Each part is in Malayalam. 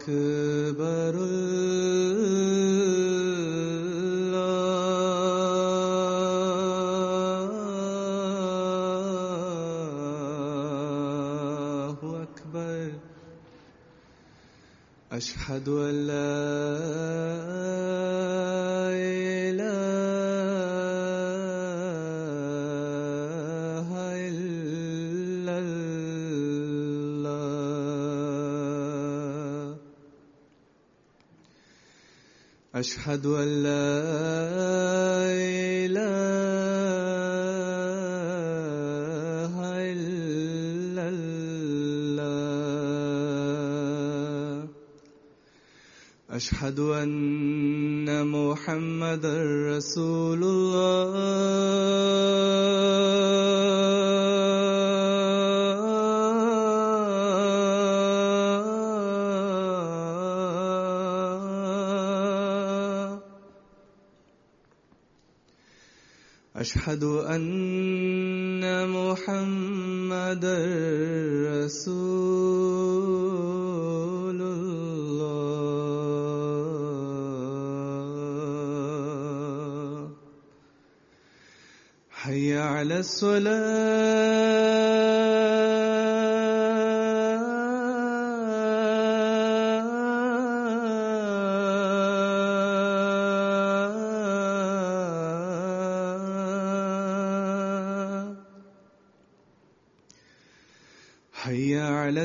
أكبر الله أكبر أشهد أن لا إله إلا الله أشهد أن لا إله إلا الله أشهد أن محمدا رسول الله أشهد أن محمدا رسول الله حي على الصلاة حي على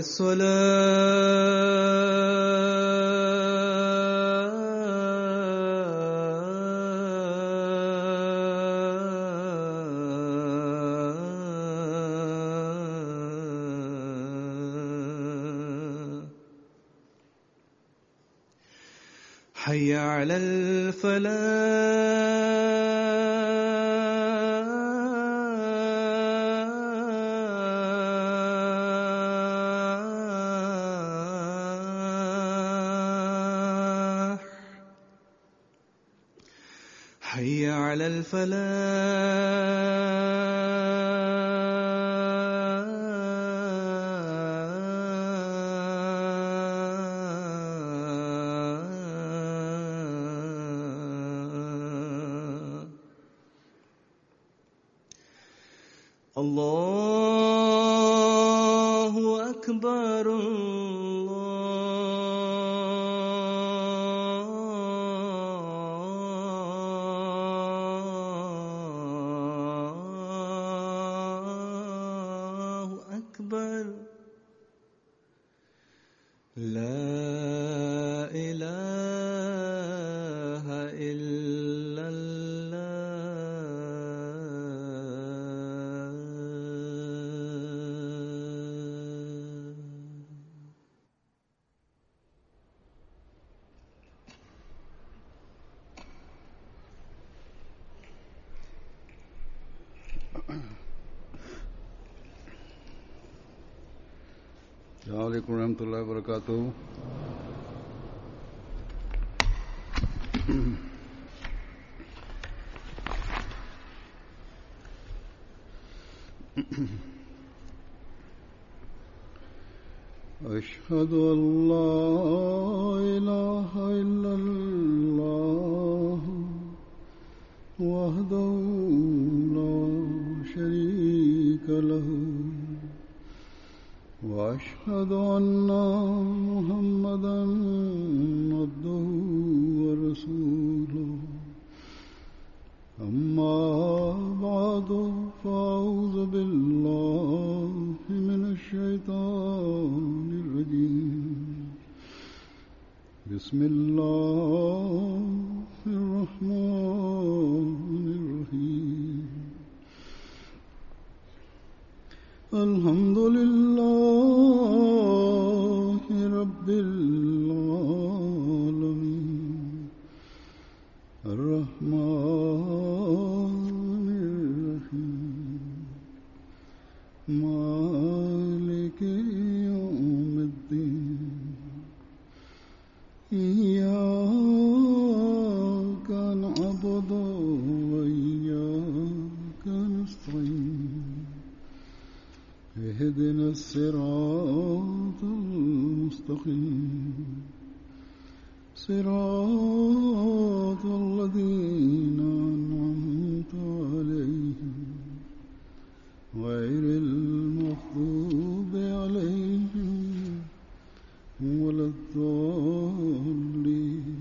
الصلاة حي على الفلاح حي على الفلاح الله أكبر الله أكبر لا إله إلا الله السلام علیکم ورحمۃ اللہ وبرکاتہ أشهد أن لا إله إلا الله وحده لا شريك له واشهد ان محمدا عبده ورسوله اما بعد فاعوذ بالله من الشيطان الرجيم بسم الله الرحمن الرحيم الحمد لله رب العالمين الرحمن الرحيم مالك يوم الدين إياك نعبد وإياك نستعين اهدنا الصراط المستقيم صراط الذين أنعمت عليهم غير المغضوب عليهم ولا الضالين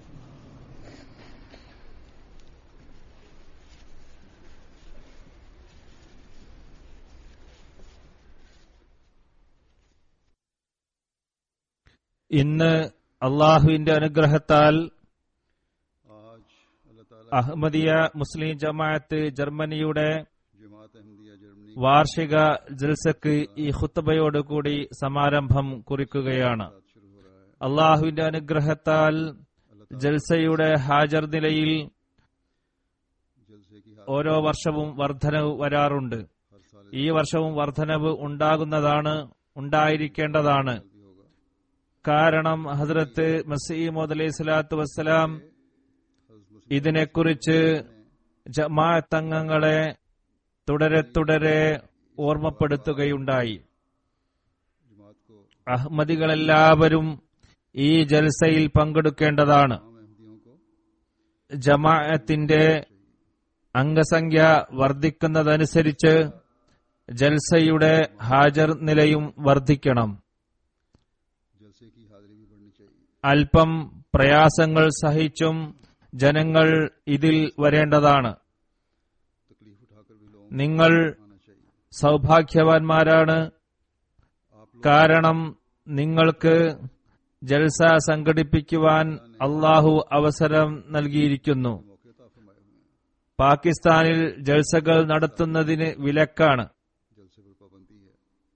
ഇന്ന് അള്ളാഹുവിന്റെ അനുഗ്രഹത്താൽ आज अल्लाह ताला അഹമ്മദിയ മുസ്ലിം ജമാഅത്ത് ജർമ്മനിയുടെ जमात अहमदिया जर्मनी വാർഷിക ജൽസക്ക് ഈ ഖുത്തബയോടുകൂടി സമാരംഭം കുറിക്കുകയാണ് के साथ शुरू हो रहा है അള്ളാഹുവിന്റെ അനുഗ്രഹത്താൽ ജൽസയുടെ ഹാജർ നിലയിൽ जलसे की ഓരോ വർഷവും വർധനവ് വരാറുണ്ട് हर साल ഈ വർഷവും വർധനവ് ഉണ്ടാകുന്നതാണ് ഉണ്ടായിരിക്കേണ്ടതാണ് भी होगा കാരണം ഹസ്രത്ത് മസീമോദ് അലൈഹി സ്വലാത്തു വസ്സലാം ഇതിനെക്കുറിച്ച് ജമാഅത്തംഗങ്ങളെ തുടരെ തുടരെ ഓർമ്മപ്പെടുത്തുകയുണ്ടായി जमात को അഹമ്മദികളെല്ലാവരും ഈ ജൽസയിൽ പങ്കെടുക്കേണ്ടതാണ് तमाम अहमदियों को ജമാഅത്തിന്റെ അംഗസംഖ്യ വർദ്ധിക്കുന്നതനുസരിച്ച് ജൽസയുടെ ഹാജർ നിലയും വർദ്ധിക്കണം जलसे की हाजिरी भी बढ़नी चाहिए അല്പം പ്രയാസങ്ങൾ സഹിച്ചും ജനങ്ങൾ ഇതിൽ വരേണ്ടതാണ് तकलीफ उठाकर भी लोगों നിങ്ങൾ को आना चाहिए സൗഭാഗ്യവാന്മാരാണ് आप लोग കാരണം നിങ്ങൾക്ക് ജൽസ സംഘടിപ്പിക്കുവാൻ അള്ളാഹു അവസരം നൽകിയിരിക്കുന്നു मौके अता फरमाए हुए हैं പാകിസ്ഥാനിൽ ജൽസകൾ നടത്തുന്നതിന് വിലക്കാണ് जलसे पर पाबंदी है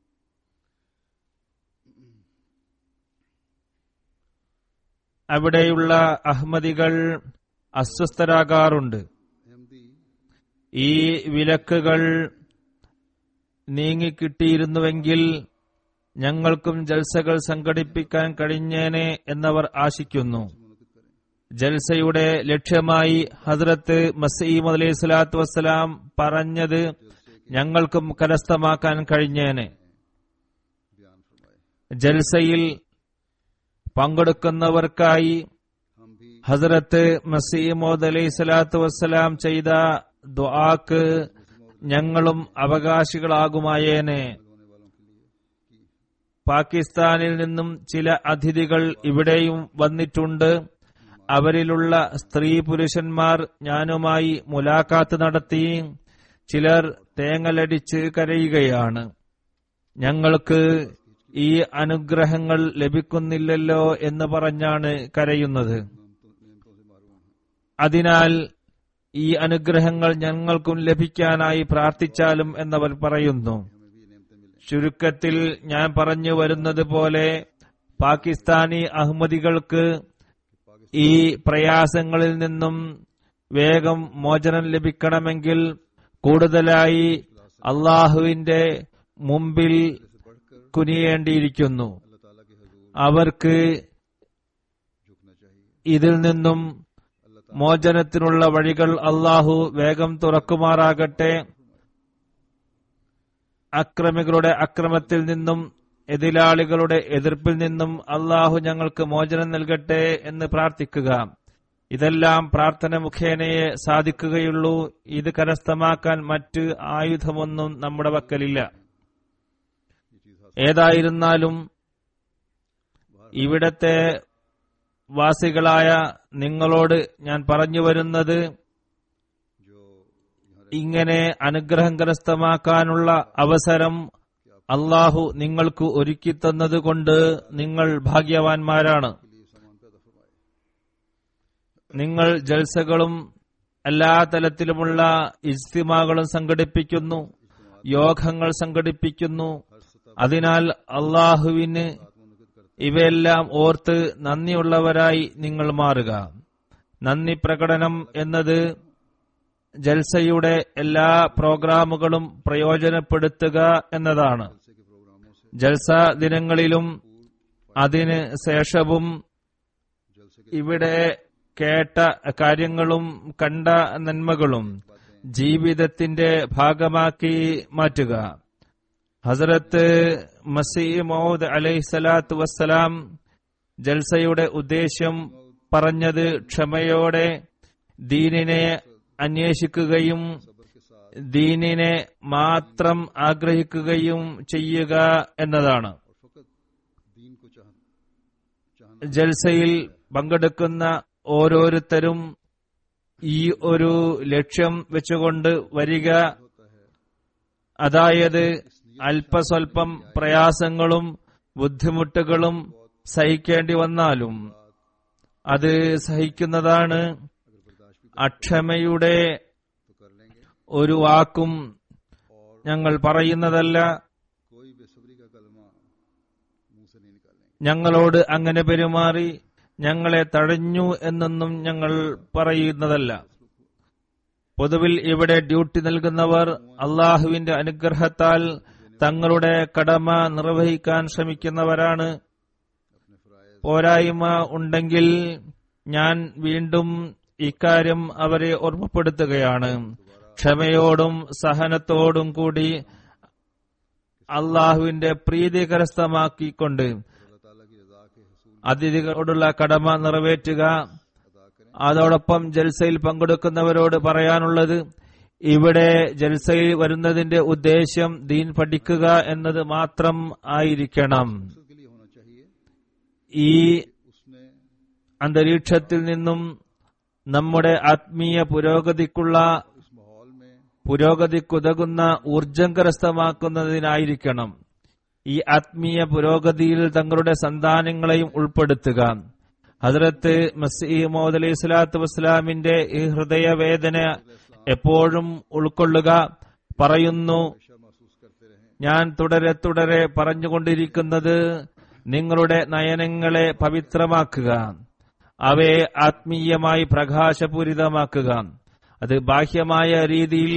അവിടെയുള്ള അഹമ്മദികൾ അസ്വസ്ഥരാകാറുണ്ട് अहमदी ഈ വിലക്കുകൾ നീങ്ങിക്കിട്ടിയിരുന്നുവെങ്കിൽ ഞങ്ങൾക്കും ജൽസകൾ സംഘടിപ്പിക്കാൻ കഴിഞ്ഞേനെ എന്നവർ ആശിക്കുന്നു मुनद करें ജൽസയുടെ ലക്ഷ്യമായി ഹസ്രത്ത് മസീം അലൈഹി സ്വലാത്തു വസ്സലാം പറഞ്ഞത് ഞങ്ങൾക്കും കരസ്ഥമാക്കാൻ കഴിഞ്ഞേനെ बयान फरमाए ജൽസയിൽ പങ്കെടുക്കുന്നവർക്കായി हम भी ഹസ്രത്ത് മസീമോദ് അലൈഹി സ്വലാത്തു വസ്സലാം ചെയ്ത ദുആക്ക് ഞങ്ങളും അവകാശികളാകുമായേനെ होने वालों के लिए की പാകിസ്ഥാനിൽ നിന്നും ചില അതിഥികൾ ഇവിടെയും വന്നിട്ടുണ്ട് അവരിലുള്ള സ്ത്രീ പുരുഷന്മാർ ഞാനുമായി മുലാഖാത്ത് നടത്തി ചിലർ തേങ്ങലടിച്ച് കരയുകയാണ് ഞങ്ങൾക്ക് ഈ അനുഗ്രഹങ്ങൾ ലഭിക്കുന്നില്ലല്ലോ എന്ന് പറഞ്ഞാണ് കരയുന്നത് नियमतों से मारूम हैं അതിനാൽ ഈ അനുഗ്രഹങ്ങൾ ഞങ്ങൾക്കും ലഭിക്കാനായി പ്രാർത്ഥിച്ചാലും എന്നവർ പറയുന്നു हमें भी ये नियमतें मिलें ചുരുക്കത്തിൽ ഞാൻ പറഞ്ഞു വരുന്നത് പോലെ പാകിസ്ഥാനി അഹമ്മദികൾക്ക് ഈ പ്രയാസങ്ങളിൽ നിന്നും വേഗം മോചനം ലഭിക്കണമെങ്കിൽ കൂടുതലായി അള്ളാഹുവിന്റെ മുമ്പിൽ കുനിയേണ്ടിയിരിക്കുന്നു अल्लाह ताला के हजूर അവർക്ക് झुकना चाहिए ഇതിൽ നിന്നും മോചനത്തിനുള്ള വഴികൾ അള്ളാഹു വേഗം തുറക്കുമാറാകട്ടെ അക്രമികളുടെ അക്രമത്തിൽ നിന്നും എതിരാളികളുടെ എതിർപ്പിൽ നിന്നും അള്ളാഹു ഞങ്ങൾക്ക് മോചനം നൽകട്ടെ എന്ന് പ്രാർത്ഥിക്കുക ഇതെല്ലാം പ്രാർത്ഥന മുഖേനയെ സാധിക്കുകയുള്ളൂ ഇത് കരസ്ഥമാക്കാൻ മറ്റ് ആയുധമൊന്നും നമ്മുടെ പക്കലില്ല ഏതായിരുന്നാലും ഇവിടത്തെ വാസികളായ നിങ്ങളോട് ഞാൻ പറഞ്ഞു വരുന്നത് जो यहाँ ഇങ്ങനെ അനുഗ്രഹം കരസ്ഥമാക്കാനുള്ള അവസരം അള്ളാഹു നിങ്ങൾക്ക് ഒരുക്കി തന്നതുകൊണ്ട് നിങ്ങൾ ഭാഗ്യവാന്മാരാണ് के लिए सामान पैदा फरमाए നിങ്ങൾ ജൽസകളും എല്ലാ തലത്തിലുമുള്ള ഇജ്തിമാകളും സംഘടിപ്പിക്കുന്നു യോഗങ്ങൾ സംഘടിപ്പിക്കുന്നു അതിനാൽ അള്ളാഹുവിന് ഇവയെല്ലാം ഓർത്ത് നന്ദിയുള്ളവരായി നിങ്ങൾ മാറുക നന്ദി പ്രകടനം എന്നത് ജൽസയുടെ എല്ലാ പ്രോഗ്രാമുകളും പ്രയോജനപ്പെടുത്തുക എന്നതാണ് ജൽസ ദിനങ്ങളിലും അതിന് ശേഷവും ഇവിടെ കേട്ട കാര്യങ്ങളും കണ്ട നന്മകളും ജീവിതത്തിന്റെ ഭാഗമാക്കി മാറ്റുക ഹസരത്ത് മസീമോദ് അലൈഹി സ്വലാത്തു വസ്സലാം ജൽസയുടെ ഉദ്ദേശ്യം പറഞ്ഞത് ക്ഷമയോടെ ദീനിനെ അന്വേഷിക്കുകയും ദീനിനെ മാത്രം ആഗ്രഹിക്കുകയും ചെയ്യുക എന്നതാണ് और फकत दीन को चाह चाहना ജൽസയിൽ പങ്കെടുക്കുന്ന ഓരോരുത്തരും ഈ ഒരു ലക്ഷ്യം വെച്ചുകൊണ്ട് വരിക അതായത് അല്പസ്വല്പം പ്രയാസങ്ങളും ബുദ്ധിമുട്ടുകളും സഹിക്കേണ്ടി വന്നാലും അത് സഹിക്കുന്നതാണ് അക്ഷമയുടെ तो कर लेंगे ഒരു വാക്കും ഞങ്ങൾ പറയുന്നതല്ല कोई बेसब्री का कलमा मुंह से नहीं निकालेंगे ഞങ്ങളോട് അങ്ങനെ പെരുമാറി ഞങ്ങളെ തടഞ്ഞു എന്നൊന്നും ഞങ്ങൾ പറയുന്നതല്ല പൊതുവിൽ ഇവിടെ ഡ്യൂട്ടി നൽകുന്നവർ അള്ളാഹുവിന്റെ അനുഗ്രഹത്താൽ തങ്ങളുടെ കടമ നിർവഹിക്കാൻ ശ്രമിക്കുന്നവരാണ് പോരായ്മ ഉണ്ടെങ്കിൽ ഞാൻ വീണ്ടും ഇക്കാര്യം അവരെ ഓർമ്മപ്പെടുത്തുകയാണ് ക്ഷമയോടും സഹനത്തോടും കൂടി അള്ളാഹുവിന്റെ പ്രീതി കരസ്ഥമാക്കിക്കൊണ്ട് अल्लाह ताला की रजा के हसूल അതിഥികളോടുള്ള കടമ നിറവേറ്റുക അതോടൊപ്പം ജൽസയിൽ പങ്കെടുക്കുന്നവരോട് പറയാനുള്ളത് ഇവിടെ ജൽസയിൽ വരുന്നതിന്റെ ഉദ്ദേശ്യം ദീൻ പഠിക്കുക എന്നത് മാത്രം ആയിരിക്കണം के लिए होना चाहिए ഈ उसने അന്തരീക്ഷത്തിൽ നിന്നും നമ്മുടെ ആത്മീയ പുരോഗതിക്കുള്ള इस माहौल में പുരോഗതിക്കുതകുന്ന ഊർജം കരസ്ഥമാക്കുന്നതിനായിരിക്കണം ഈ ആത്മീയ പുരോഗതിയിൽ തങ്ങളുടെ സന്താനങ്ങളെയും ഉൾപ്പെടുത്തുക ഹജറത്ത് മസീമോദ് അലൈഹി സ്വലാത്തു വസ്സലാമിന്റെ ഈ ഹൃദയവേദന എപ്പോഴും ഉൾക്കൊള്ളുക പറയുന്നു हमेशा महसूस करते रहें ഞാൻ തുടരെ തുടരെ പറഞ്ഞുകൊണ്ടിരിക്കുന്നത് നിങ്ങളുടെ നയനങ്ങളെ പവിത്രമാക്കുക അവയെ ആത്മീയമായി പ്രകാശപൂരിതമാക്കുക അത് ബാഹ്യമായ രീതിയിൽ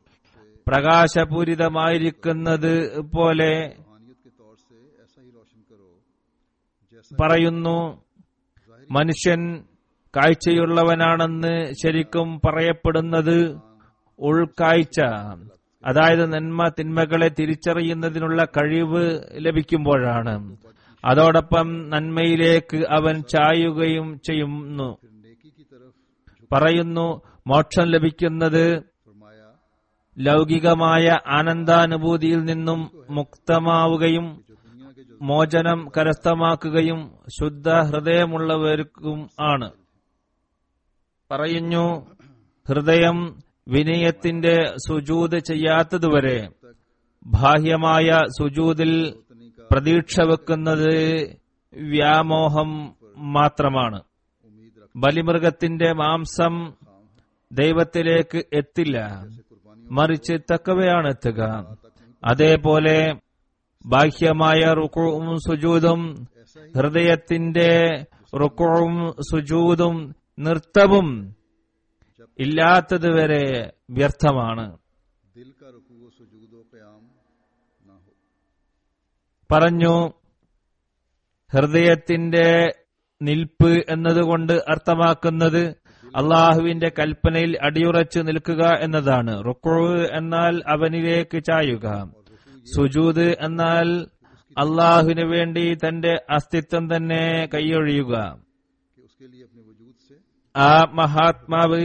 പ്രകാശപൂരിതമായിരിക്കുന്നത് പോലെ रूहानियत के तौर से ऐसा ही रोशन करो जैसा പറയുന്നു മനുഷ്യൻ കാഴ്ചയുള്ളവനാണെന്ന് ശരിക്കും പറയപ്പെടുന്നത് ഉൾക്കാഴ്ച അതായത് നന്മ തിന്മകളെ തിരിച്ചറിയുന്നതിനുള്ള കഴിവ് ലഭിക്കുമ്പോഴാണ് അതോടൊപ്പം നന്മയിലേക്ക് അവൻ ചായുകയും ചെയ്യുന്നു फिर नेकी की तरफ झुक പറയുന്നു മോക്ഷം ലഭിക്കുന്നത് फरमाया ലൗകികമായ ആനന്ദാനുഭൂതിയിൽ നിന്നും മുക്തമാവുകയും जो दुनिया के जो മോചനം കരസ്ഥമാക്കുകയും ശുദ്ധ ഹൃദയമുള്ളവർക്കും ആണ് പറയുന്നു ഹൃദയം വിനയത്തിന്റെ സുജൂത് ചെയ്യാത്തതുവരെ ബാഹ്യമായ സുജൂതിൽ പ്രതീക്ഷ വെക്കുന്നത് വ്യാമോഹം മാത്രമാണ് उम्मीद रख ബലിമൃഗത്തിന്റെ മാംസം ദൈവത്തിലേക്ക് എത്തില്ല മറിച്ച് തക്കവയാണ് എത്തുക അതേപോലെ ബാഹ്യമായ റുക്കുവും സുജൂതും ഹൃദയത്തിന്റെ റുക്കുവും സുജൂതും നൃത്തവും ഇല്ലാത്തതുവരെ വ്യർത്ഥമാണ് दिल का रुकू व सुजूद व क़याम ना हो പറഞ്ഞു ഹൃദയത്തിന്റെ നിൽപ്പ് എന്നതുകൊണ്ട് അർത്ഥമാക്കുന്നത് അള്ളാഹുവിന്റെ കൽപ്പനയിൽ അടിയുറച്ചു നിൽക്കുക എന്നതാണ് റുക്കു എന്നാൽ അവനിലേക്ക് ചായുക സുജൂദ് എന്നാൽ അള്ളാഹുവിന് വേണ്ടി തന്റെ അസ്തിത്വം തന്നെ കൈയൊഴിയുക कि उसके लिए अपने वजूद से ആ മഹാത്മാവ്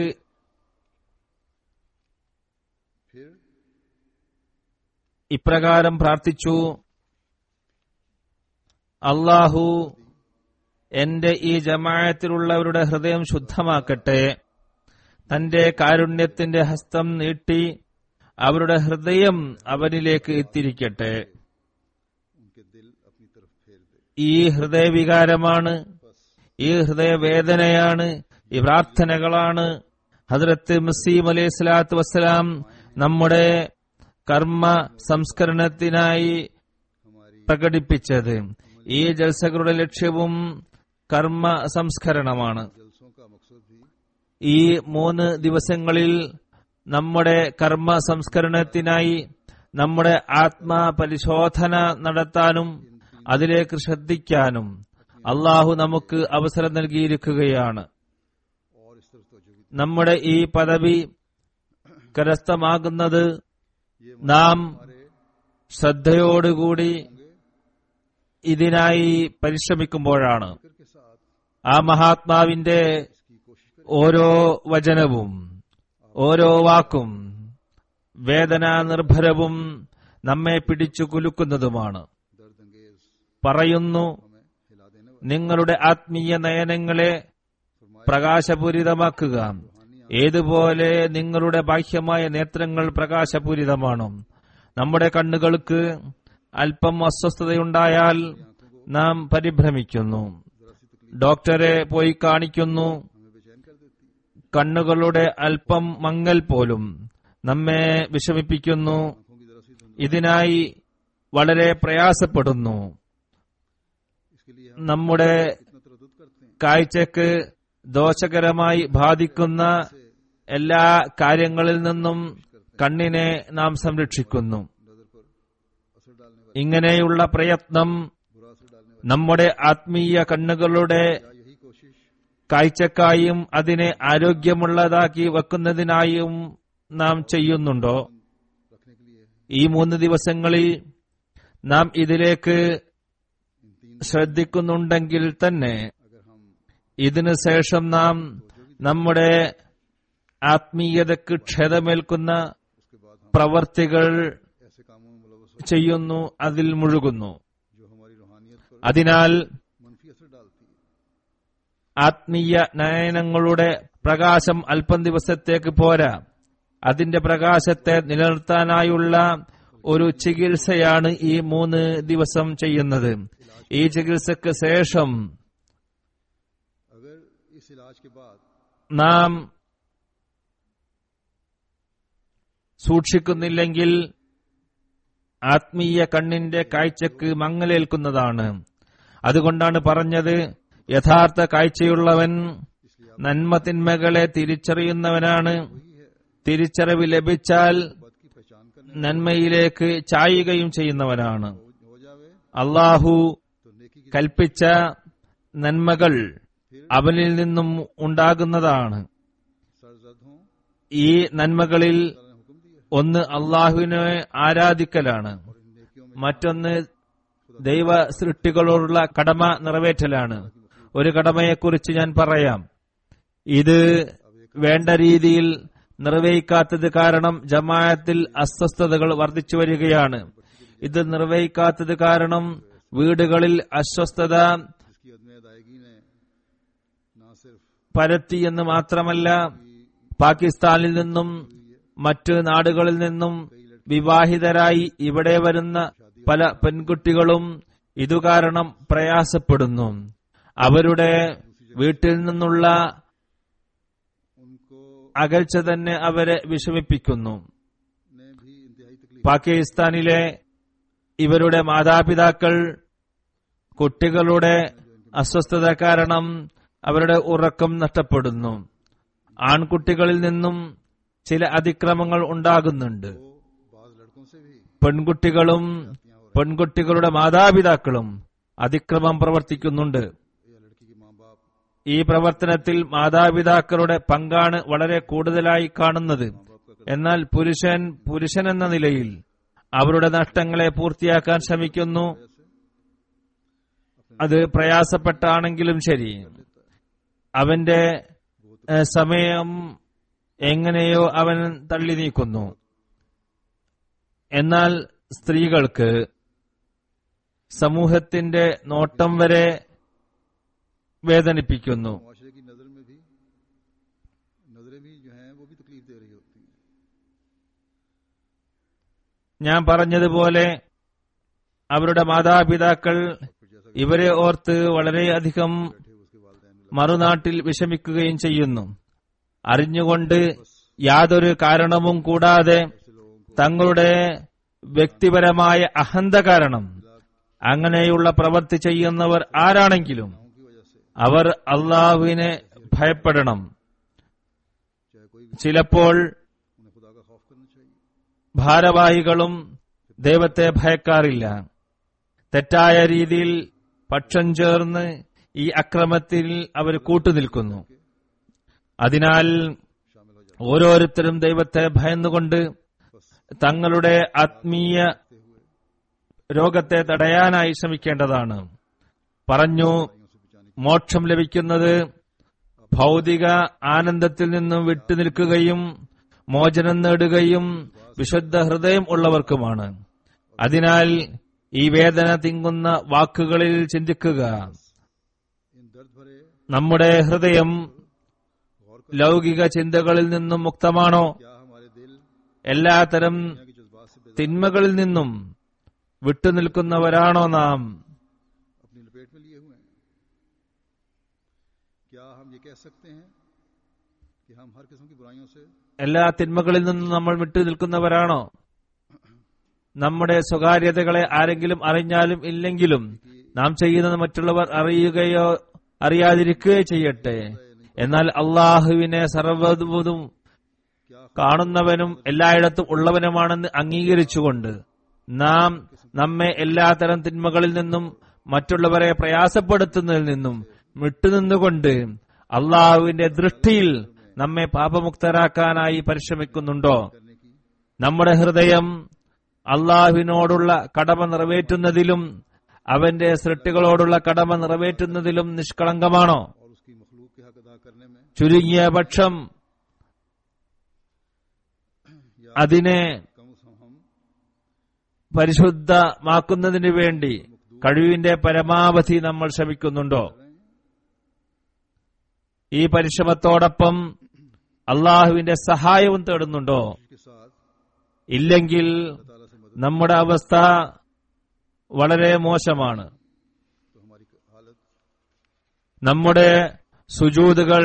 फिर ഇപ്രകാരം പ്രാർത്ഥിച്ചു അള്ളാഹു എന്റെ ഈ ജമായത്തിലുള്ളവരുടെ ഹൃദയം ശുദ്ധമാക്കട്ടെ തന്റെ കാരുണ്യത്തിന്റെ ഹസ്തം നീട്ടി അവരുടെ ഹൃദയം അവനിലേക്ക് എത്തിരിക്കട്ടെ उनके दिल अपनी तरफ फेर दे ഈ ഹൃദയവികാരമാണ് ഈ ഹൃദയവേദനയാണ് ഈ പ്രാർത്ഥനകളാണ് ഹദ്രത്ത് മസീം അലൈഹി സ്വലാത്തു വസ്സലാം നമ്മുടെ കർമ്മ സംസ്കരണത്തിനായി പ്രകടിപ്പിച്ചത് ഈ ജൽസകളുടെ ലക്ഷ്യവും കർമ്മ സംസ്കരണമാണ് जलसों का मकसद भी ഈ മൂന്ന് ദിവസങ്ങളിൽ നമ്മുടെ കർമ്മ സംസ്കരണത്തിനായി നമ്മുടെ ആത്മപരിശോധന നടത്താനും അതിലേക്ക് ശ്രദ്ധിക്കാനും അള്ളാഹു നമുക്ക് അവസരം നൽകിയിരിക്കുകയാണ് और इस तरफ तो भी നമ്മുടെ ഈ പദവി കരസ്ഥമാകുന്നത് നാം ശ്രദ്ധയോടുകൂടി ഇതിനായി പരിശ്രമിക്കുമ്പോഴാണ് के साथ ആ മഹാത്മാവിന്റെ ഓരോ വചനവും ഓരോ വാക്കും വേദനാ നിർഭരവും നമ്മെ പിടിച്ചു കുലുക്കുന്നതുമാണ് दर्द अंगेज പറയുന്നു हमें हिला देने वाला നിങ്ങളുടെ ആത്മീയ നയനങ്ങളെ പ്രകാശപൂരിതമാക്കുക ഏതുപോലെ നിങ്ങളുടെ ബാഹ്യമായ നേത്രങ്ങൾ പ്രകാശപൂരിതമാണ് നമ്മുടെ കണ്ണുകൾക്ക് അല്പം അസ്വസ്ഥതയുണ്ടായാൽ നാം പരിഭ്രമിക്കുന്നു ഡോക്ടറെ പോയി കാണിക്കുന്നു हमें बेचैन कर देती है കണ്ണുകളുടെ അല്പം മങ്ങൽ പോലും നമ്മെ വിഷമിപ്പിക്കുന്നു आंखों की जरा सी धुंध ഇതിനായി വളരെ പ്രയാസപ്പെടുന്നു इसके लिए हम നമ്മുടെ कितना तरदुद करते हैं കാഴ്ചക്ക് ദോഷകരമായി ബാധിക്കുന്ന എല്ലാ കാര്യങ്ങളിൽ നിന്നും കണ്ണിനെ നാം സംരക്ഷിക്കുന്നു नजर पर असर डालने वाला ഇങ്ങനെയുള്ള പ്രയത്നം बुरा असर डालने നമ്മുടെ ആത്മീയ കണ്ണുകളുടെ वाला यही कोशिश കാഴ്ചക്കായും അതിനെ ആരോഗ്യമുള്ളതാക്കി വെക്കുന്നതിനായും നാം ചെയ്യുന്നുണ്ടോ रखने के लिए ഈ മൂന്ന് ദിവസങ്ങളിൽ നാം ഇതിലേക്ക് इन तीन ശ്രദ്ധിക്കുന്നുണ്ടെങ്കിൽ തന്നെ अगर हम ഇതിനു ശേഷം നാം നമ്മുടെ ആത്മീയതയ്ക്ക് ക്ഷതമേൽക്കുന്ന उसके बाद हम പ്രവർത്തികൾ ऐसे कामों में मुलवस हो ചെയ്യുന്നു അതിൽ മുഴുകുന്നു जो हमारी रूहानियत पर അതിനാൽ मनफी असर डालती है ആത്മീയ നയനങ്ങളുടെ പ്രകാശം അല്പം ദിവസത്തേക്ക് പോരാ അതിന്റെ പ്രകാശത്തെ നിലനിർത്താനായുള്ള ഒരു ചികിത്സയാണ് ഈ മൂന്ന് ദിവസം ചെയ്യുന്നത് ഈ ചികിത്സക്ക് ശേഷം अगर इस इलाज के बाद നാം സൂക്ഷിക്കുന്നില്ലെങ്കിൽ ആത്മീയ കണ്ണിന്റെ കാഴ്ചക്ക് മങ്ങലേൽക്കുന്നതാണ് അതുകൊണ്ടാണ് പറഞ്ഞത് യഥാർത്ഥ കാഴ്ചയുള്ളവൻ നന്മ തിന്മകളെ തിരിച്ചറിയുന്നവനാണ് തിരിച്ചറിവ് ലഭിച്ചാൽ बद की पहचान करने നന്മയിലേക്ക് ചായുകയും ചെയ്യുന്നവനാണ് हो, हो जावे അള്ളാഹു तो नेकी की കൽപ്പിച്ച നന്മകൾ അവനിൽ നിന്നും ഉണ്ടാകുന്നതാണ് सरजद हों ഈ നന്മകളിൽ अल्लाह ने हुक्म दिया ഒന്ന് അള്ളാഹുവിനെ ആരാധിക്കലാണ് और इन नेकियों में മറ്റൊന്ന് ദൈവ സൃഷ്ടികളോടുള്ള കടമ നിറവേറ്റലാണ് ഒരു കടമയെക്കുറിച്ച് ഞാൻ പറയാം ഇത് വേണ്ട രീതിയിൽ നിർവഹിക്കാത്തത് കാരണം ജമാഅത്തിൽ അസ്വസ്ഥതകൾ വർദ്ധിച്ചു വരികയാണ് ഇത് നിർവഹിക്കാത്തത് കാരണം വീടുകളിൽ അസ്വസ്ഥത जिसकी अदम अदायगी ने ना सिर्फ പരത്തി എന്ന് മാത്രമല്ല പാകിസ്ഥാനിൽ നിന്നും മറ്റ് നാടുകളിൽ നിന്നും വിവാഹിതരായി ഇവിടെ വരുന്ന പല പെൺകുട്ടികളും ഇതുകാരണം പ്രയാസപ്പെടുന്നു അവരുടെ വീട്ടിൽ നിന്നുള്ള उनको അകൽച്ച തന്നെ അവരെ വിഷമിപ്പിക്കുന്നു ने भी इंतहाई तकलीफ പാകിസ്ഥാനിലെ ഇവരുടെ മാതാപിതാക്കൾ കുട്ടികളുടെ അസ്വസ്ഥത കാരണം അവരുടെ ഉറക്കം നഷ്ടപ്പെടുന്നു ആൺകുട്ടികളിൽ നിന്നും ചില അതിക്രമങ്ങൾ ഉണ്ടാകുന്നുണ്ട് को बाज लड़कों से भी പെൺകുട്ടികളും പെൺകുട്ടികളുടെ മാതാപിതാക്കളും അതിക്രമം പ്രവർത്തിക്കുന്നുണ്ട് या लड़की के माँ बाप ഈ പ്രവർത്തനത്തിൽ മാതാപിതാക്കളുടെ പങ്കാണ് വളരെ കൂടുതലായി കാണുന്നത് എന്നാൽ പുരുഷൻ പുരുഷൻ എന്ന നിലയിൽ അവരുടെ നഷ്ടങ്ങളെ പൂർത്തിയാക്കാൻ ശ്രമിക്കുന്നു അത് പ്രയാസപ്പെട്ടാണെങ്കിലും ശരി അവന്റെ ഏഹ്, സമയം എങ്ങനെയോ അവൻ തള്ളി നീക്കുന്നു എന്നാൽ സ്ത്രീകൾക്ക് സമൂഹത്തിന്റെ നോട്ടം വരെ വേദനിപ്പിക്കുന്നു मुआशरे की नजर में भी नजरें भी जो हैं वो भी तकलीफ दे रही होती हैं ഞാൻ പറഞ്ഞതുപോലെ അവരുടെ മാതാപിതാക്കൾ ഇവരെ ഓർത്ത് വളരെയധികം थे उसके वालदेन മറുനാട്ടിൽ വിഷമിക്കുകയും ചെയ്യുന്നു അറിഞ്ഞുകൊണ്ട് യാതൊരു കാരണവും കൂടാതെ തങ്ങളുടെ വ്യക്തിപരമായ അഹന്ത കാരണം അങ്ങനെയുള്ള പ്രവൃത്തി ചെയ്യുന്നവർ ആരാണെങ്കിലും की वजह से അവർ അള്ളാഹുവിനെ ഭയപ്പെടണം चाहे कोई भी ചിലപ്പോൾ उन्हें खुदा का खौफ करना चाहिए ഭാരവാഹികളും ദൈവത്തെ ഭയക്കാറില്ല തെറ്റായ രീതിയിൽ പക്ഷം ചേർന്ന് ഈ അക്രമത്തിൽ അവർ കൂട്ടുനിൽക്കുന്നു അതിനാൽ शामिल हो जाए ഓരോരുത്തരും ദൈവത്തെ ഭയന്നുകൊണ്ട് തങ്ങളുടെ ആത്മീയ രോഗത്തെ തടയാനായി ശ്രമിക്കേണ്ടതാണ് പറഞ്ഞു भाइयों से बचाने की മോക്ഷം ലഭിക്കുന്നത് ഭൗതിക ആനന്ദത്തിൽ നിന്നും വിട്ടുനിൽക്കുകയും മോചനം നേടുകയും വിശുദ്ധ ഹൃദയം ഉള്ളവർക്കുമാണ് അതിനാൽ ഈ വേദന തിങ്ങുന്ന വാക്കുകളിൽ ചിന്തിക്കുക इन दर्द भरे നമ്മുടെ ഹൃദയം गौर कर ലൗകിക ചിന്തകളിൽ നിന്നും മുക്തമാണോ क्या हमारे दिल എല്ലാത്തരം दुनिया की जज्बात से बेदर തിന്മകളിൽ നിന്നും വിട്ടുനിൽക്കുന്നവരാണോ നാം अपनी लपेट में लिए हुए हैं क्या हम ये कह सकते हैं कि हम हर किस्म की बुराइयों से എല്ലാ തിന്മകളിൽ നിന്നും നമ്മൾ വിട്ടുനിൽക്കുന്നവരാണോ നമ്മുടെ സ്വകാര്യതകളെ ആരെങ്കിലും അറിഞ്ഞാലും ഇല്ലെങ്കിലും നാം ചെയ്യുന്നത് മറ്റുള്ളവർ അറിയുകയോ അറിയാതിരിക്കുകയോ ചെയ്യട്ടെ എന്നാൽ അള്ളാഹുവിനെ സർവ്വതും കാണുന്നവനും എല്ലായിടത്തും ഉള്ളവനുമാണെന്ന് അംഗീകരിച്ചുകൊണ്ട് നാം നമ്മെ എല്ലാത്തരം തിന്മകളിൽ നിന്നും മറ്റുള്ളവരെ പ്രയാസപ്പെടുത്തുന്നതിൽ നിന്നും വിട്ടുനിന്നുകൊണ്ട് അള്ളാഹുവിന്റെ ദൃഷ്ടിയിൽ നമ്മെ പാപമുക്തരാക്കാനായി പരിശ്രമിക്കുന്നുണ്ടോ करने की നമ്മുടെ ഹൃദയം അള്ളാഹുവിനോടുള്ള കടമ നിറവേറ്റുന്നതിലും അവന്റെ സൃഷ്ടികളോടുള്ള കടമ നിറവേറ്റുന്നതിലും നിഷ്കളങ്കമാണോ और उसकी मखलूक के हक अदा करने में ചുരുങ്ങിയ പക്ഷം അതിനെ कम से कम हम പരിശുദ്ധമാക്കുന്നതിന് വേണ്ടി കഴിവിന്റെ പരമാവധി നമ്മൾ ശ്രമിക്കുന്നുണ്ടോ ഈ പരിശ്രമത്തോടൊപ്പം അള്ളാഹുവിന്റെ സഹായവും തേടുന്നുണ്ടോ के साथ ഇല്ലെങ്കിൽ ताला से मदद നമ്മുടെ അവസ്ഥ വളരെ മോശമാണ് तो हमारी हालत നമ്മുടെ സുജൂതുകൾ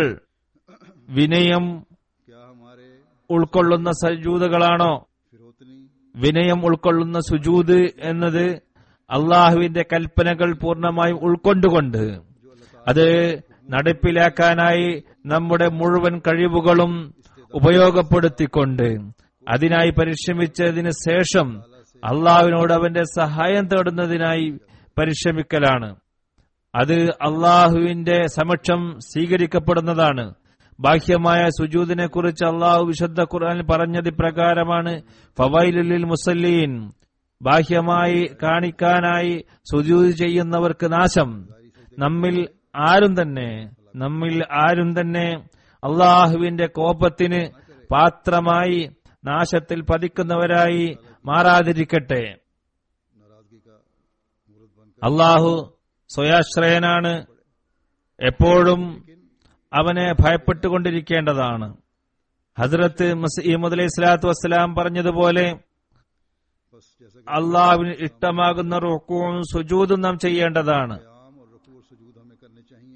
വിനയം क्या हमारे ഉൾക്കൊള്ളുന്ന സജൂതുകളാണോ फिरौतनी വിനയം ഉൾക്കൊള്ളുന്ന സുജൂത് എന്നത് അള്ളാഹുവിന്റെ കൽപ്പനകൾ പൂർണ്ണമായും ഉൾക്കൊണ്ടുകൊണ്ട് അത് നടപ്പിലാക്കാനായി നമ്മുടെ മുഴുവൻ കഴിവുകളും ഉപയോഗപ്പെടുത്തിക്കൊണ്ട് അതിനായി പരിശ്രമിച്ചതിന് ശേഷം അള്ളാഹുവിനോട് അവന്റെ സഹായം തേടുന്നതിനായി പരിശ്രമിക്കലാണ് അത് അള്ളാഹുവിന്റെ സമക്ഷം സ്വീകരിക്കപ്പെടുന്നതാണ് ബാഹ്യമായ സുജൂദിനെ കുറിച്ച് അള്ളാഹു വിശുദ്ധ ഖുർആനിൽ പറഞ്ഞത് ഇപ്രകാരമാണ് ഫവൈലുലിൽ മുസല്ലീൻ ബാഹ്യമായി കാണിക്കാനായി സുജൂദ് ചെയ്യുന്നവർക്ക് നാശം നമ്മിൽ ആരും തന്നെ നമ്മിൽ ആരും തന്നെ അള്ളാഹുവിന്റെ കോപത്തിന് പാത്രമായി നാശത്തിൽ പതിക്കുന്നവരായി മാറാതിരിക്കട്ടെ नाराजगी का मूर्त बनकर അള്ളാഹു സ്വയാശ്രയനാണ് എപ്പോഴും അവനെ ഭയപ്പെട്ടുകൊണ്ടിരിക്കേണ്ടതാണ് ഹസ്രത്ത് മസീമദ് അലൈഹി സ്വലാത്തു വസ്സലാം പറഞ്ഞതുപോലെ बस जैसा कि അള്ളാഹുവിന് ഇഷ്ടമാകുന്ന റുക്കും സുജൂതും നാം ചെയ്യേണ്ടതാണ് क़याम और रुकू और सुजूद हमें करने चाहिए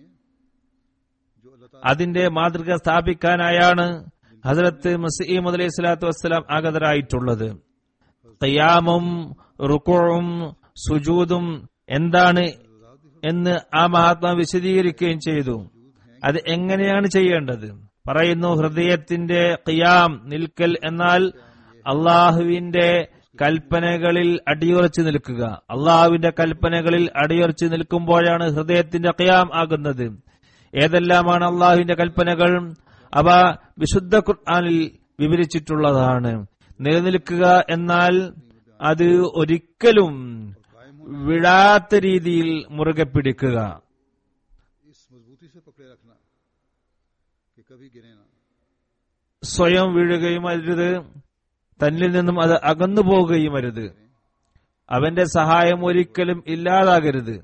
जो अल्लाह ताला അതിന്റെ മാതൃക സ്ഥാപിക്കാനായാണ് ഹസ്രത്ത് മസീമദ് അലൈഹി സ്വലാത്തു വസ്സലാം ആഗതരായിട്ടുള്ളത് ഖിയാമും റുക്കുവും സുജൂതും എന്താണ് എന്ന് ആ മഹാത്മാ വിശദീകരിക്കുകയും ചെയ്തു അത് എങ്ങനെയാണ് ചെയ്യേണ്ടത് പറയുന്നു ഹൃദയത്തിന്റെ ഖിയാം നിൽക്കൽ എന്നാൽ അള്ളാഹുവിന്റെ കൽപ്പനകളിൽ അടിയുറച്ചു നിൽക്കുക അള്ളാഹുവിന്റെ കൽപ്പനകളിൽ അടിയുറച്ചു നിൽക്കുമ്പോഴാണ് ഹൃദയത്തിന്റെ ഖിയാം ആകുന്നത് ഏതെല്ലാമാണ് അള്ളാഹുവിന്റെ കൽപ്പനകൾ അവ വിശുദ്ധ ഖുർആനിൽ വിവരിച്ചിട്ടുള്ളതാണ് നിലനിൽക്കുക എന്നാൽ അത് ഒരിക്കലും വിടാത്ത രീതിയിൽ മുറുകെ പിടിക്കുക इस मजबूती से पकड़े रखना कि कभी गिरे ना സ്വയം വീഴുകയും അരുത് തന്നിൽ നിന്നും അത് അകന്നു പോവുകയും അരുത് അവന്റെ സഹായം ഒരിക്കലും ഇല്ലാതാകരുത്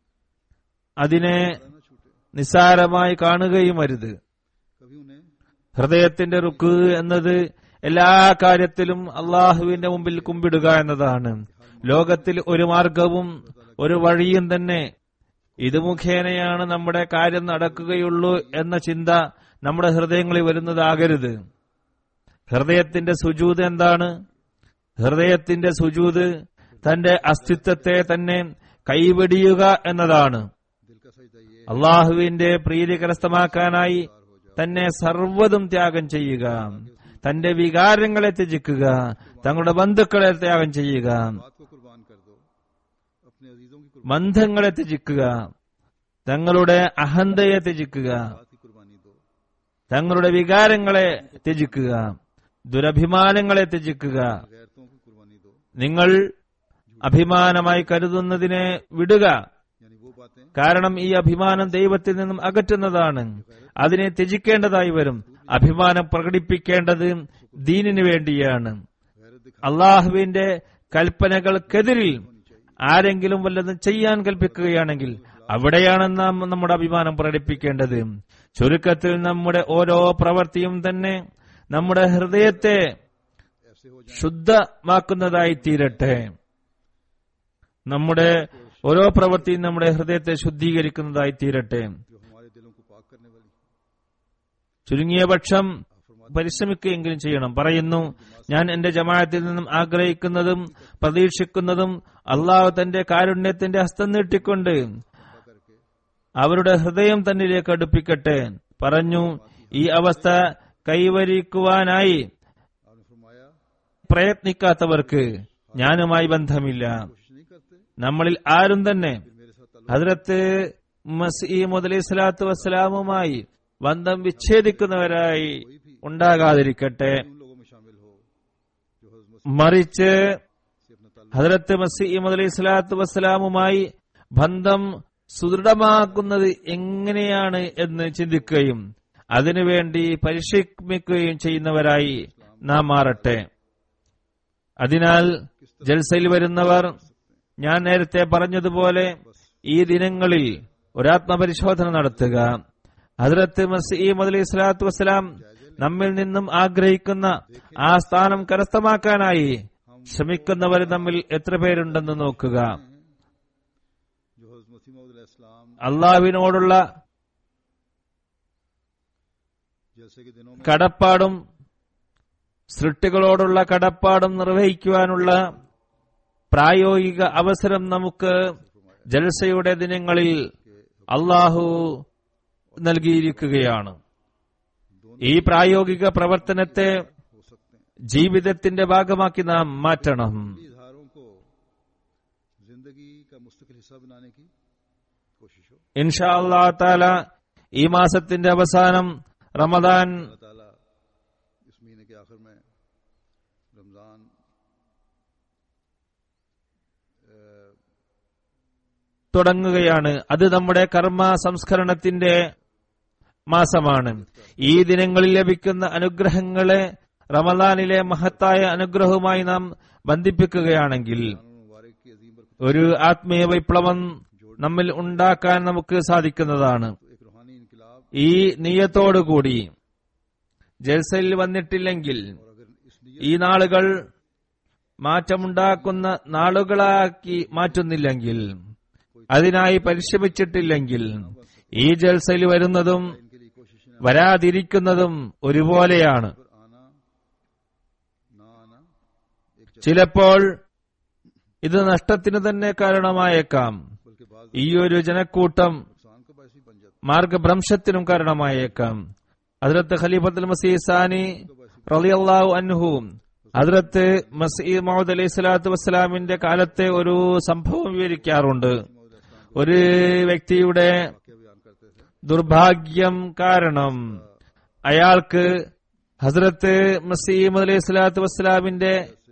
അതിനെ ना छूटे നിസ്സാരമായി കാണുകയും അരുത് कभी उन्हें ഹൃദയത്തിന്റെ റുക്ക് എന്നത് എല്ലാ കാര്യത്തിലും അള്ളാഹുവിന്റെ മുമ്പിൽ കുമ്പിടുക എന്നതാണ് ലോകത്തിൽ ഒരു മാർഗവും ഒരു വഴിയും തന്നെ ഇത് മുഖേനയാണ് നമ്മുടെ കാര്യം നടക്കുകയുള്ളൂ എന്ന ചിന്ത നമ്മുടെ ഹൃദയങ്ങളിൽ വരുന്നതാകരുത് ഹൃദയത്തിന്റെ സുജൂത് എന്താണ് ഹൃദയത്തിന്റെ സുജൂത് തന്റെ അസ്തിത്വത്തെ തന്നെ കൈവെടിയുക എന്നതാണ് दिल का सजदा ये അള്ളാഹുവിന്റെ പ്രീതി കരസ്ഥമാക്കാനായി തന്നെ സർവ്വതും ത്യാഗം ചെയ്യുക തന്റെ വികാരങ്ങളെ ത്യജിക്കുക തങ്ങളുടെ ബന്ധുക്കളെ ത്യാഗം ചെയ്യുക बात को कुर्बान कर दो अपने अजीजों की कुर्बान ബന്ധങ്ങളെ ത്യജിക്കുക തങ്ങളുടെ അഹന്തയെ ത്യജിക്കുക बात की कुर्बानी दो തങ്ങളുടെ വികാരങ്ങളെ ത്യജിക്കുക ദുരഭിമാനങ്ങളെ ത്യജിക്കുക गैरतों की कुर्बानी दो നിങ്ങൾ അഭിമാനമായി കരുതുന്നതിനെ വിടുക यानी वो बात बातें കാരണം ഈ അഭിമാനം ദൈവത്തിൽ നിന്നും അകറ്റുന്നതാണ് അതിനെ ത്യജിക്കേണ്ടതായി വരും അഭിമാനം പ്രകടിപ്പിക്കേണ്ടത് ദീനിനു വേണ്ടിയാണ് गैरत दिखा അള്ളാഹുവിന്റെ കൽപ്പനകൾക്കെതിരിൽ ആരെങ്കിലും വല്ലതും ചെയ്യാൻ കൽപ്പിക്കുകയാണെങ്കിൽ അവിടെയാണ് നാം നമ്മുടെ അഭിമാനം പ്രകടിപ്പിക്കേണ്ടത് ചുരുക്കത്തിൽ നമ്മുടെ ഓരോ പ്രവൃത്തിയും തന്നെ നമ്മുടെ ഹൃദയത്തെ ऐसे हो जाए ശുദ്ധമാക്കുന്നതായി തീരട്ടെ നമ്മുടെ ഓരോ പ്രവൃത്തിയും നമ്മുടെ ഹൃദയത്തെ ശുദ്ധീകരിക്കുന്നതായി തീരട്ടെ जो हमारे दिलों को पाक करने वाली ചുരുങ്ങിയ പക്ഷം പരിശ്രമിക്കുകയെങ്കിലും ചെയ്യണം പറയുന്നു ഞാൻ എന്റെ ജമാഅത്തിൽ നിന്നും ആഗ്രഹിക്കുന്നതും പ്രതീക്ഷിക്കുന്നതും അള്ളാഹു തന്റെ കാരുണ്യത്തിന്റെ ഹസ്തം നീട്ടിക്കൊണ്ട് करके അവരുടെ ഹൃദയം തന്നിലേക്ക് അടുപ്പിക്കട്ടെ പറഞ്ഞു ഈ അവസ്ഥ കൈവരിക്കുവാനായി आपने फरमाया പ്രയത്നിക്കാത്തവർക്ക് ഞാനുമായി ബന്ധമില്ല कोशिश नहीं करते നമ്മളിൽ ആരും തന്നെ मेरे साथ ताल्लुक ഹദ്രത്ത് മസീമദ് അലൈഹി സ്വലാത്തു വസ്സലാമുമായി ബന്ധം വിച്ഛേദിക്കുന്നവരായി ഉണ്ടാകാതിരിക്കട്ടെ उन लोगों में शामिल हो जो हजरत മറിച്ച് से अपना ताल्लुक ഹദ്രത്ത് മസീമദ് അലൈഹി സ്വലാത്തു വസ്സലാമുമായി ബന്ധം സുദൃഢമാക്കുന്നത് എങ്ങനെയാണ് എന്ന് ചിന്തിക്കുകയും അതിനുവേണ്ടി പരിശ്രമിക്കുകയും ചെയ്യുന്നവരായി നാം മാറട്ടെ അതിനാൽ ജൽസയിൽ വരുന്നവർ ഞാൻ നേരത്തെ പറഞ്ഞതുപോലെ ഈ ദിനങ്ങളിൽ ഒരാത്മപരിശോധന നടത്തുക ഹദ്രത്ത് മസീമദ് അലൈഹി സ്വലാത്തു വസ്സലാം നമ്മിൽ നിന്നും ആഗ്രഹിക്കുന്ന ആ സ്ഥാനം കരസ്ഥമാക്കാനായി ശ്രമിക്കുന്നവർ തമ്മിൽ എത്ര പേരുണ്ടെന്ന് നോക്കുക जो हजरत मसीह इस्लाम അള്ളാഹുവിനോടുള്ള जैसे के दिनों में കടപ്പാടും സൃഷ്ടികളോടുള്ള കടപ്പാടും നിർവഹിക്കുവാനുള്ള പ്രായോഗിക അവസരം നമുക്ക് ജൽസയുടെ ദിനങ്ങളിൽ അള്ളാഹു നൽകിയിരിക്കുകയാണ് ഈ പ്രായോഗിക പ്രവർത്തനത്തെ हो सकते हैं ജീവിതത്തിന്റെ ഭാഗമാക്കി നാം മാറ്റണം इन इजहारों को जिंदगी का मुस्तकिल हिस्सा बनाने की कोशिश हो ഇൻഷാ അള്ളാ താല ഈ മാസത്തിന്റെ അവസാനം റമദാൻ अल्लाह ताला इस महीने के आखिर में रमजान अ, തുടങ്ങുകയാണ് അത് നമ്മുടെ കർമ്മ സംസ്കരണത്തിന്റെ മാസമാണ് ഈ ദിനങ്ങളിൽ ലഭിക്കുന്ന അനുഗ്രഹങ്ങളെ റമദാനിലെ മഹത്തായ അനുഗ്രഹവുമായി നാം ബന്ധിപ്പിക്കുകയാണെങ്കിൽ मुबारक की अजीम बरकत ഒരു ആത്മീയ വിപ്ലവം നമ്മിൽ ഉണ്ടാക്കാൻ നമുക്ക് സാധിക്കുന്നതാണ് तो एक रूहानी इनकलाब ഈ നീയത്തോടുകൂടി ജൽസയിൽ വന്നിട്ടില്ലെങ്കിൽ और अगर इस नीयत ഈ നാളുകൾ മാറ്റമുണ്ടാക്കുന്ന നാളുകളാക്കി മാറ്റുന്നില്ലെങ്കിൽ അതിനായി പരിശ്രമിച്ചിട്ടില്ലെങ്കിൽ ഈ ജൽസയിൽ വരുന്നതും इनके लिए कोशिश न വരാതിരിക്കുന്നതും ഒരുപോലെയാണ് पर आना ना आना एक चक्कर ചിലപ്പോൾ ഇത് നഷ്ടത്തിന് തന്നെ കാരണമായേക്കാം बल्कि बाद ഈ ഒരു ജനക്കൂട്ടം नुकसान का बायस भी बन जाता മാർഗഭ്രംശത്തിനും കാരണമായേക്കാം അതിലത്ത് ഖലീഫത്തുൽ മസീഹ് സാനി റളിയല്ലാഹു അൻഹു ഹദ്രത്ത് മസീദ് മഹമ്മദ് അലൈഹി സ്വലാത്തു വസ്സലാമിന്റെ കാലത്തെ ഒരു സംഭവം വിവരിക്കാറുണ്ട് ഒരു വ്യക്തിയുടെ है क्या बयान करते थे ദുർഭാഗ്യം കാരണം അയാൾക്ക് ഹസ്രത്ത് മസീം അലൈഹി സ്വലാത്തു വസ്സലാമിന്റെ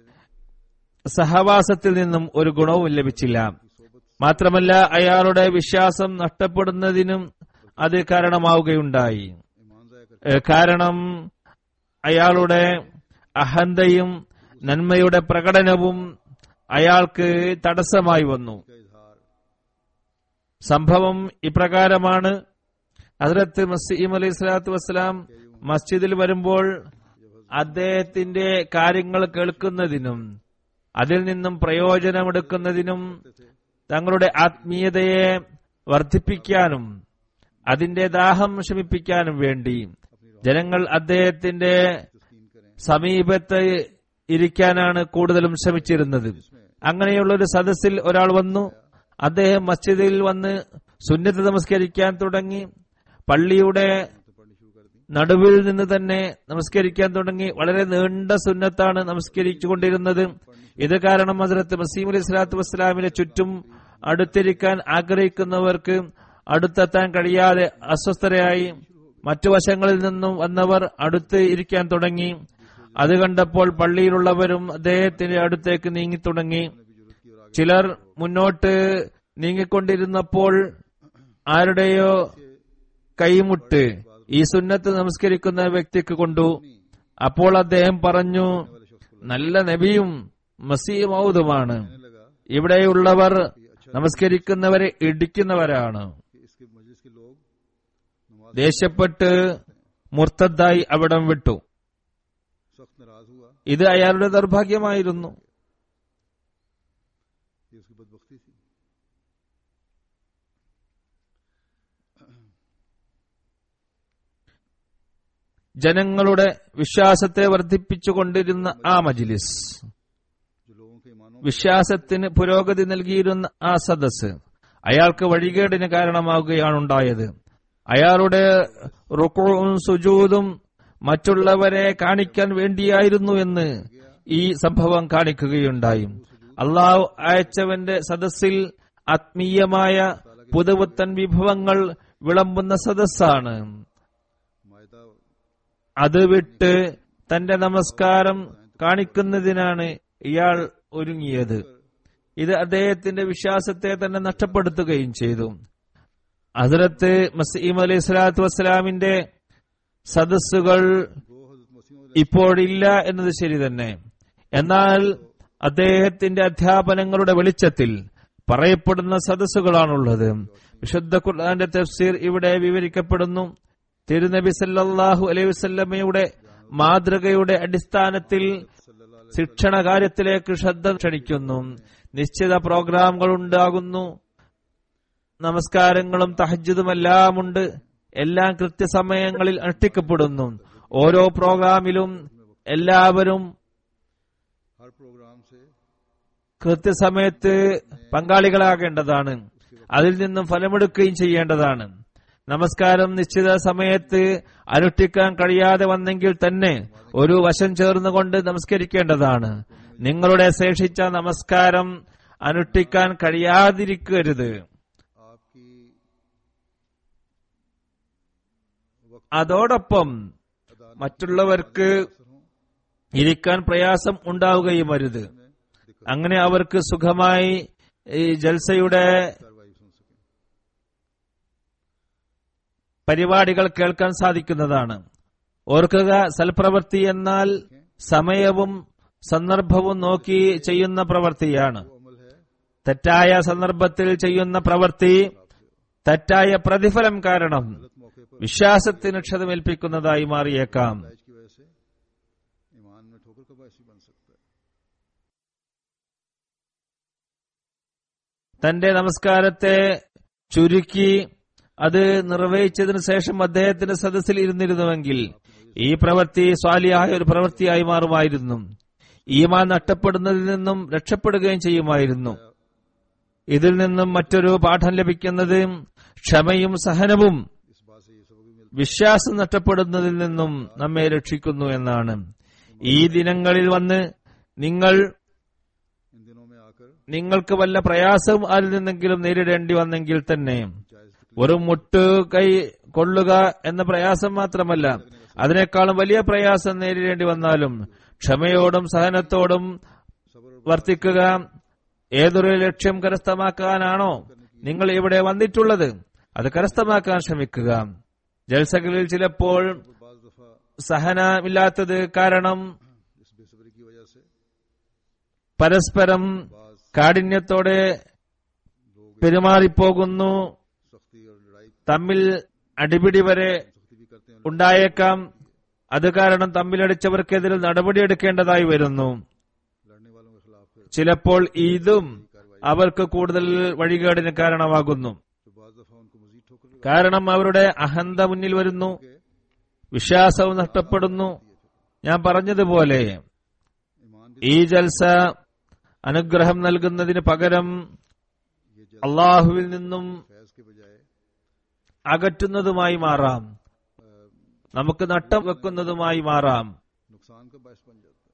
സഹവാസത്തിൽ നിന്നും ഒരു ഗുണവും ലഭിച്ചില്ല മാത്രമല്ല അയാളുടെ വിശ്വാസം നഷ്ടപ്പെടുന്നതിനും അത് കാരണമാവുകയുണ്ടായി ईमान जाया करके ഏഹ് കാരണം അയാളുടെ അഹന്തയും നന്മയുടെ പ്രകടനവും അയാൾക്ക് തടസ്സമായി വന്നു का इजहार സംഭവം ഇപ്രകാരമാണ് ഹസ്രത്ത് മസീം അലൈഹി സ്വലാത്തു വസ്സലാം മസ്ജിദിൽ വരുമ്പോൾ അദ്ദേഹത്തിന്റെ കാര്യങ്ങൾ കേൾക്കുന്നതിനും അതിൽ നിന്നും പ്രയോജനമെടുക്കുന്നതിനും തങ്ങളുടെ ആത്മീയതയെ വർദ്ധിപ്പിക്കാനും അതിന്റെ ദാഹം ശമിപ്പിക്കാനും വേണ്ടി ജനങ്ങൾ അദ്ദേഹത്തിന്റെ तस्कीन करें സമീപത്ത് ഇരിക്കാനാണ് കൂടുതലും ശ്രമിച്ചിരുന്നത് അങ്ങനെയുള്ള ഒരു സദസ്സിൽ ഒരാൾ വന്നു അദ്ദേഹം മസ്ജിദിൽ വന്ന് സുന്നത്ത് നമസ്കരിക്കാൻ തുടങ്ങി പള്ളിയുടെ तो पढ़नी शुरू कर दी നടുവിൽ നിന്ന് തന്നെ നമസ്കരിക്കാൻ തുടങ്ങി വളരെ നീണ്ട സുന്നത്താണ് നമസ്കരിച്ചുകൊണ്ടിരുന്നത് ഇത് കാരണം ഹസരത്ത് മസീം അലി സ്വലാത്തു വസ്സലാമിന്റെ ചുറ്റും അടുത്തിരിക്കാൻ ആഗ്രഹിക്കുന്നവർക്ക് അടുത്തെത്താൻ കഴിയാതെ അസ്വസ്ഥരായി മറ്റു വശങ്ങളിൽ നിന്നും വന്നവർ അടുത്ത് ഇരിക്കാൻ തുടങ്ങി അത് കണ്ടപ്പോൾ പള്ളിയിലുള്ളവരും അദ്ദേഹത്തിന്റെ അടുത്തേക്ക് നീങ്ങി തുടങ്ങി ചിലർ മുന്നോട്ട് നീങ്ങിക്കൊണ്ടിരുന്നപ്പോൾ ആരുടെയോ കൈമുട്ട് ഈ സുന്നത്ത് നമസ്കരിക്കുന്ന വ്യക്തിക്ക് കൊണ്ടു അപ്പോൾ അദ്ദേഹം പറഞ്ഞു നല്ല നബിയും മസീമൗതുമാണ് कहने लगा ഇവിടെയുള്ളവർ നമസ്കരിക്കുന്നവരെ ഇടിക്കുന്നവരാണ് कि इसके मजलिस के लोग नमाज ദേഷ്യപ്പെട്ട് മുർത്തദ്ദായി അവിടം വിട്ടു सख्त नाराज हुआ ഇത് അയാളുടെ ദൗർഭാഗ്യമായിരുന്നു ये उसकी बदबख्ती थी ജനങ്ങളുടെ വിശ്വാസത്തെ വർദ്ധിപ്പിച്ചുകൊണ്ടിരുന്ന ആ മജിലിസ് जो लोगों के ईमानों വിശ്വാസത്തിന് പുരോഗതി നൽകിയിരുന്ന ആ സദസ് അയാൾക്ക് വഴികേടിന് കാരണമാവുകയാണുണ്ടായത് അയാളുടെ റുക്കുവും സുജൂതും മറ്റുള്ളവരെ കാണിക്കാൻ വേണ്ടിയായിരുന്നു എന്ന് ഈ സംഭവം കാണിക്കുകയുണ്ടായി അള്ളാഹു അയച്ചവന്റെ സദസ്സിൽ ആത്മീയമായ പുതുപുത്തൻ വിഭവങ്ങൾ വിളമ്പുന്ന സദസ്സാണ് मायदा അത് വിട്ട് തന്റെ നമസ്കാരം കാണിക്കുന്നതിനാണ് ഇയാൾ ഒരുങ്ങിയത് ഇത് അദ്ദേഹത്തിന്റെ വിശ്വാസത്തെ തന്നെ നഷ്ടപ്പെടുത്തുകയും ചെയ്തു ഹസരത്ത് മസീം അലൈഹി സ്വലാത്തു വസ്സലാമിന്റെ സദസ്സുകൾ गो हजरत मसीह ഇപ്പോഴില്ല എന്നത് ശരി തന്നെ എന്നാൽ അദ്ദേഹത്തിന്റെ അധ്യാപനങ്ങളുടെ വെളിച്ചത്തിൽ പറയപ്പെടുന്ന സദസ്സുകളാണുള്ളത് വിശുദ്ധ ഖുർആന്റെ തഫ്സീർ ഇവിടെ വിവരിക്കപ്പെടുന്നു തിരുനബി സല്ലല്ലാഹു അലൈഹി വസല്ലമയുടെ മാതൃകയുടെ അടിസ്ഥാനത്തിൽ ശിക്ഷണ കാര്യത്തിലേക്ക് ശ്രദ്ധ ക്ഷണിക്കുന്നു നിശ്ചിത പ്രോഗ്രാമുകൾ ഉണ്ടാകുന്നു നമസ്കാരങ്ങളും തഹജ്ജുദുമെല്ലാം ഉണ്ട് എല്ലാം കൃത്യസമയങ്ങളിൽ അനുഷ്ഠിക്കപ്പെടുന്നു ഓരോ പ്രോഗ്രാമിലും എല്ലാവരും हर प्रोग्राम से കൃത്യസമയത്ത് പങ്കാളികളാകേണ്ടതാണ് അതിൽ നിന്നും ഫലമെടുക്കുകയും ചെയ്യേണ്ടതാണ് നമസ്കാരം നിശ്ചിത സമയത്ത് അനുഷ്ഠിക്കാൻ കഴിയാതെ വന്നെങ്കിൽ തന്നെ ഒരു വശം ചേർന്നുകൊണ്ട് നമസ്കരിക്കേണ്ടതാണ് നിങ്ങളുടെ ശേഷിച്ച നമസ്കാരം അനുഷ്ഠിക്കാൻ കഴിയാതിരിക്കരുത് आपकी അതോടൊപ്പം മറ്റുള്ളവർക്ക് ഇരിക്കാൻ പ്രയാസം ഉണ്ടാവുകയും അരുത് അങ്ങനെ അവർക്ക് സുഖമായി ഈ ജൽസയുടെ कार्रवाई सुन सकें പരിപാടികൾ കേൾക്കാൻ സാധിക്കുന്നതാണ് ഓർക്കുക സൽപ്രവൃത്തി എന്നാൽ സമയവും സന്ദർഭവും നോക്കി ചെയ്യുന്ന പ്രവൃത്തിയാണ് वो अमल है തെറ്റായ സന്ദർഭത്തിൽ ചെയ്യുന്ന പ്രവൃത്തി തെറ്റായ പ്രതിഫലം കാരണം गलत मौके पर വിശ്വാസത്തിന് ക്ഷതമേൽപ്പിക്കുന്നതായി മാറിയേക്കാം दाइज की वजह से ईमान में ठोकर का बायस भी बन सकता है തന്റെ നമസ്കാരത്തെ ചുരുക്കി അത് നിർവഹിച്ചതിനു ശേഷം അദ്ദേഹത്തിന്റെ സദസ്സിൽ ഇരുന്നിരുന്നുവെങ്കിൽ ഈ പ്രവൃത്തി സ്വാലിയായ ഒരു പ്രവൃത്തിയായി മാറുമായിരുന്നു ഈമാൻ നഷ്ടപ്പെടുന്നതിൽ നിന്നും രക്ഷപ്പെടുകയും ചെയ്യുമായിരുന്നു ഇതിൽ നിന്നും മറ്റൊരു പാഠം ലഭിക്കുന്നത് ക്ഷമയും സഹനവും इस बात से ये सबक भी मिलता വിശ്വാസം നഷ്ടപ്പെടുന്നതിൽ നിന്നും നമ്മെ രക്ഷിക്കുന്നു എന്നാണ് ഈ ദിനങ്ങളിൽ വന്ന് നിങ്ങൾ है इन दिनों में आकर നിങ്ങൾക്ക് വല്ല പ്രയാസവും ആരിൽ നിന്നെങ്കിലും നേരിടേണ്ടി വന്നെങ്കിൽ തന്നെ जायज ഒരു മുട്ട് കൈ കൊള്ളുക എന്ന പ്രയാസം മാത്രമല്ല അതിനേക്കാളും വലിയ പ്രയാസം നേരിടേണ്ടി വന്നാലും ക്ഷമയോടും സഹനത്തോടും വർത്തിക്കുക ഏതൊരു ലക്ഷ്യം കരസ്ഥമാക്കാനാണോ നിങ്ങൾ ഇവിടെ വന്നിട്ടുള്ളത് അത് കരസ്ഥമാക്കാൻ ശ്രമിക്കുക ജൽസകളിൽ ചിലപ്പോൾ बाज दफा സഹനമില്ലാത്തത് കാരണം इस बेसब्री की वजह से പരസ്പരം बाज കാഠിന്യത്തോടെ പെരുമാറിപ്പോകുന്നു सख्ती और लड़ाई തമ്മിൽ അടിപിടി വരെ सख्ती भी करते हैं ഉണ്ടായേക്കാം അത് കാരണം തമ്മിലടിച്ചവർക്കെതിരെ നടപടിയെടുക്കേണ്ടതായി വരുന്നു लड़ने वालों के खिलाफ फिर ചിലപ്പോൾ ഇതും അവർക്ക് കൂടുതൽ വഴികേടിന് കാരണമാകുന്നു तो बाज दफा उनको मजीद ठोकर लगा കാരണം അവരുടെ അഹന്ത മുന്നിൽ വരുന്നു के വിശ്വാസവും നഷ്ടപ്പെടുന്നു ഞാൻ പറഞ്ഞതുപോലെ ईमान भी ഈ ജൽസ അനുഗ്രഹം നൽകുന്നതിന് പകരം ये जल അള്ളാഹുവിൽ നിന്നും फैज के बजाय അകറ്റുന്നതുമായി മാറാം നമുക്ക് നട്ടം വെക്കുന്നതുമായി മാറാം नुकसान का बायस बन जाता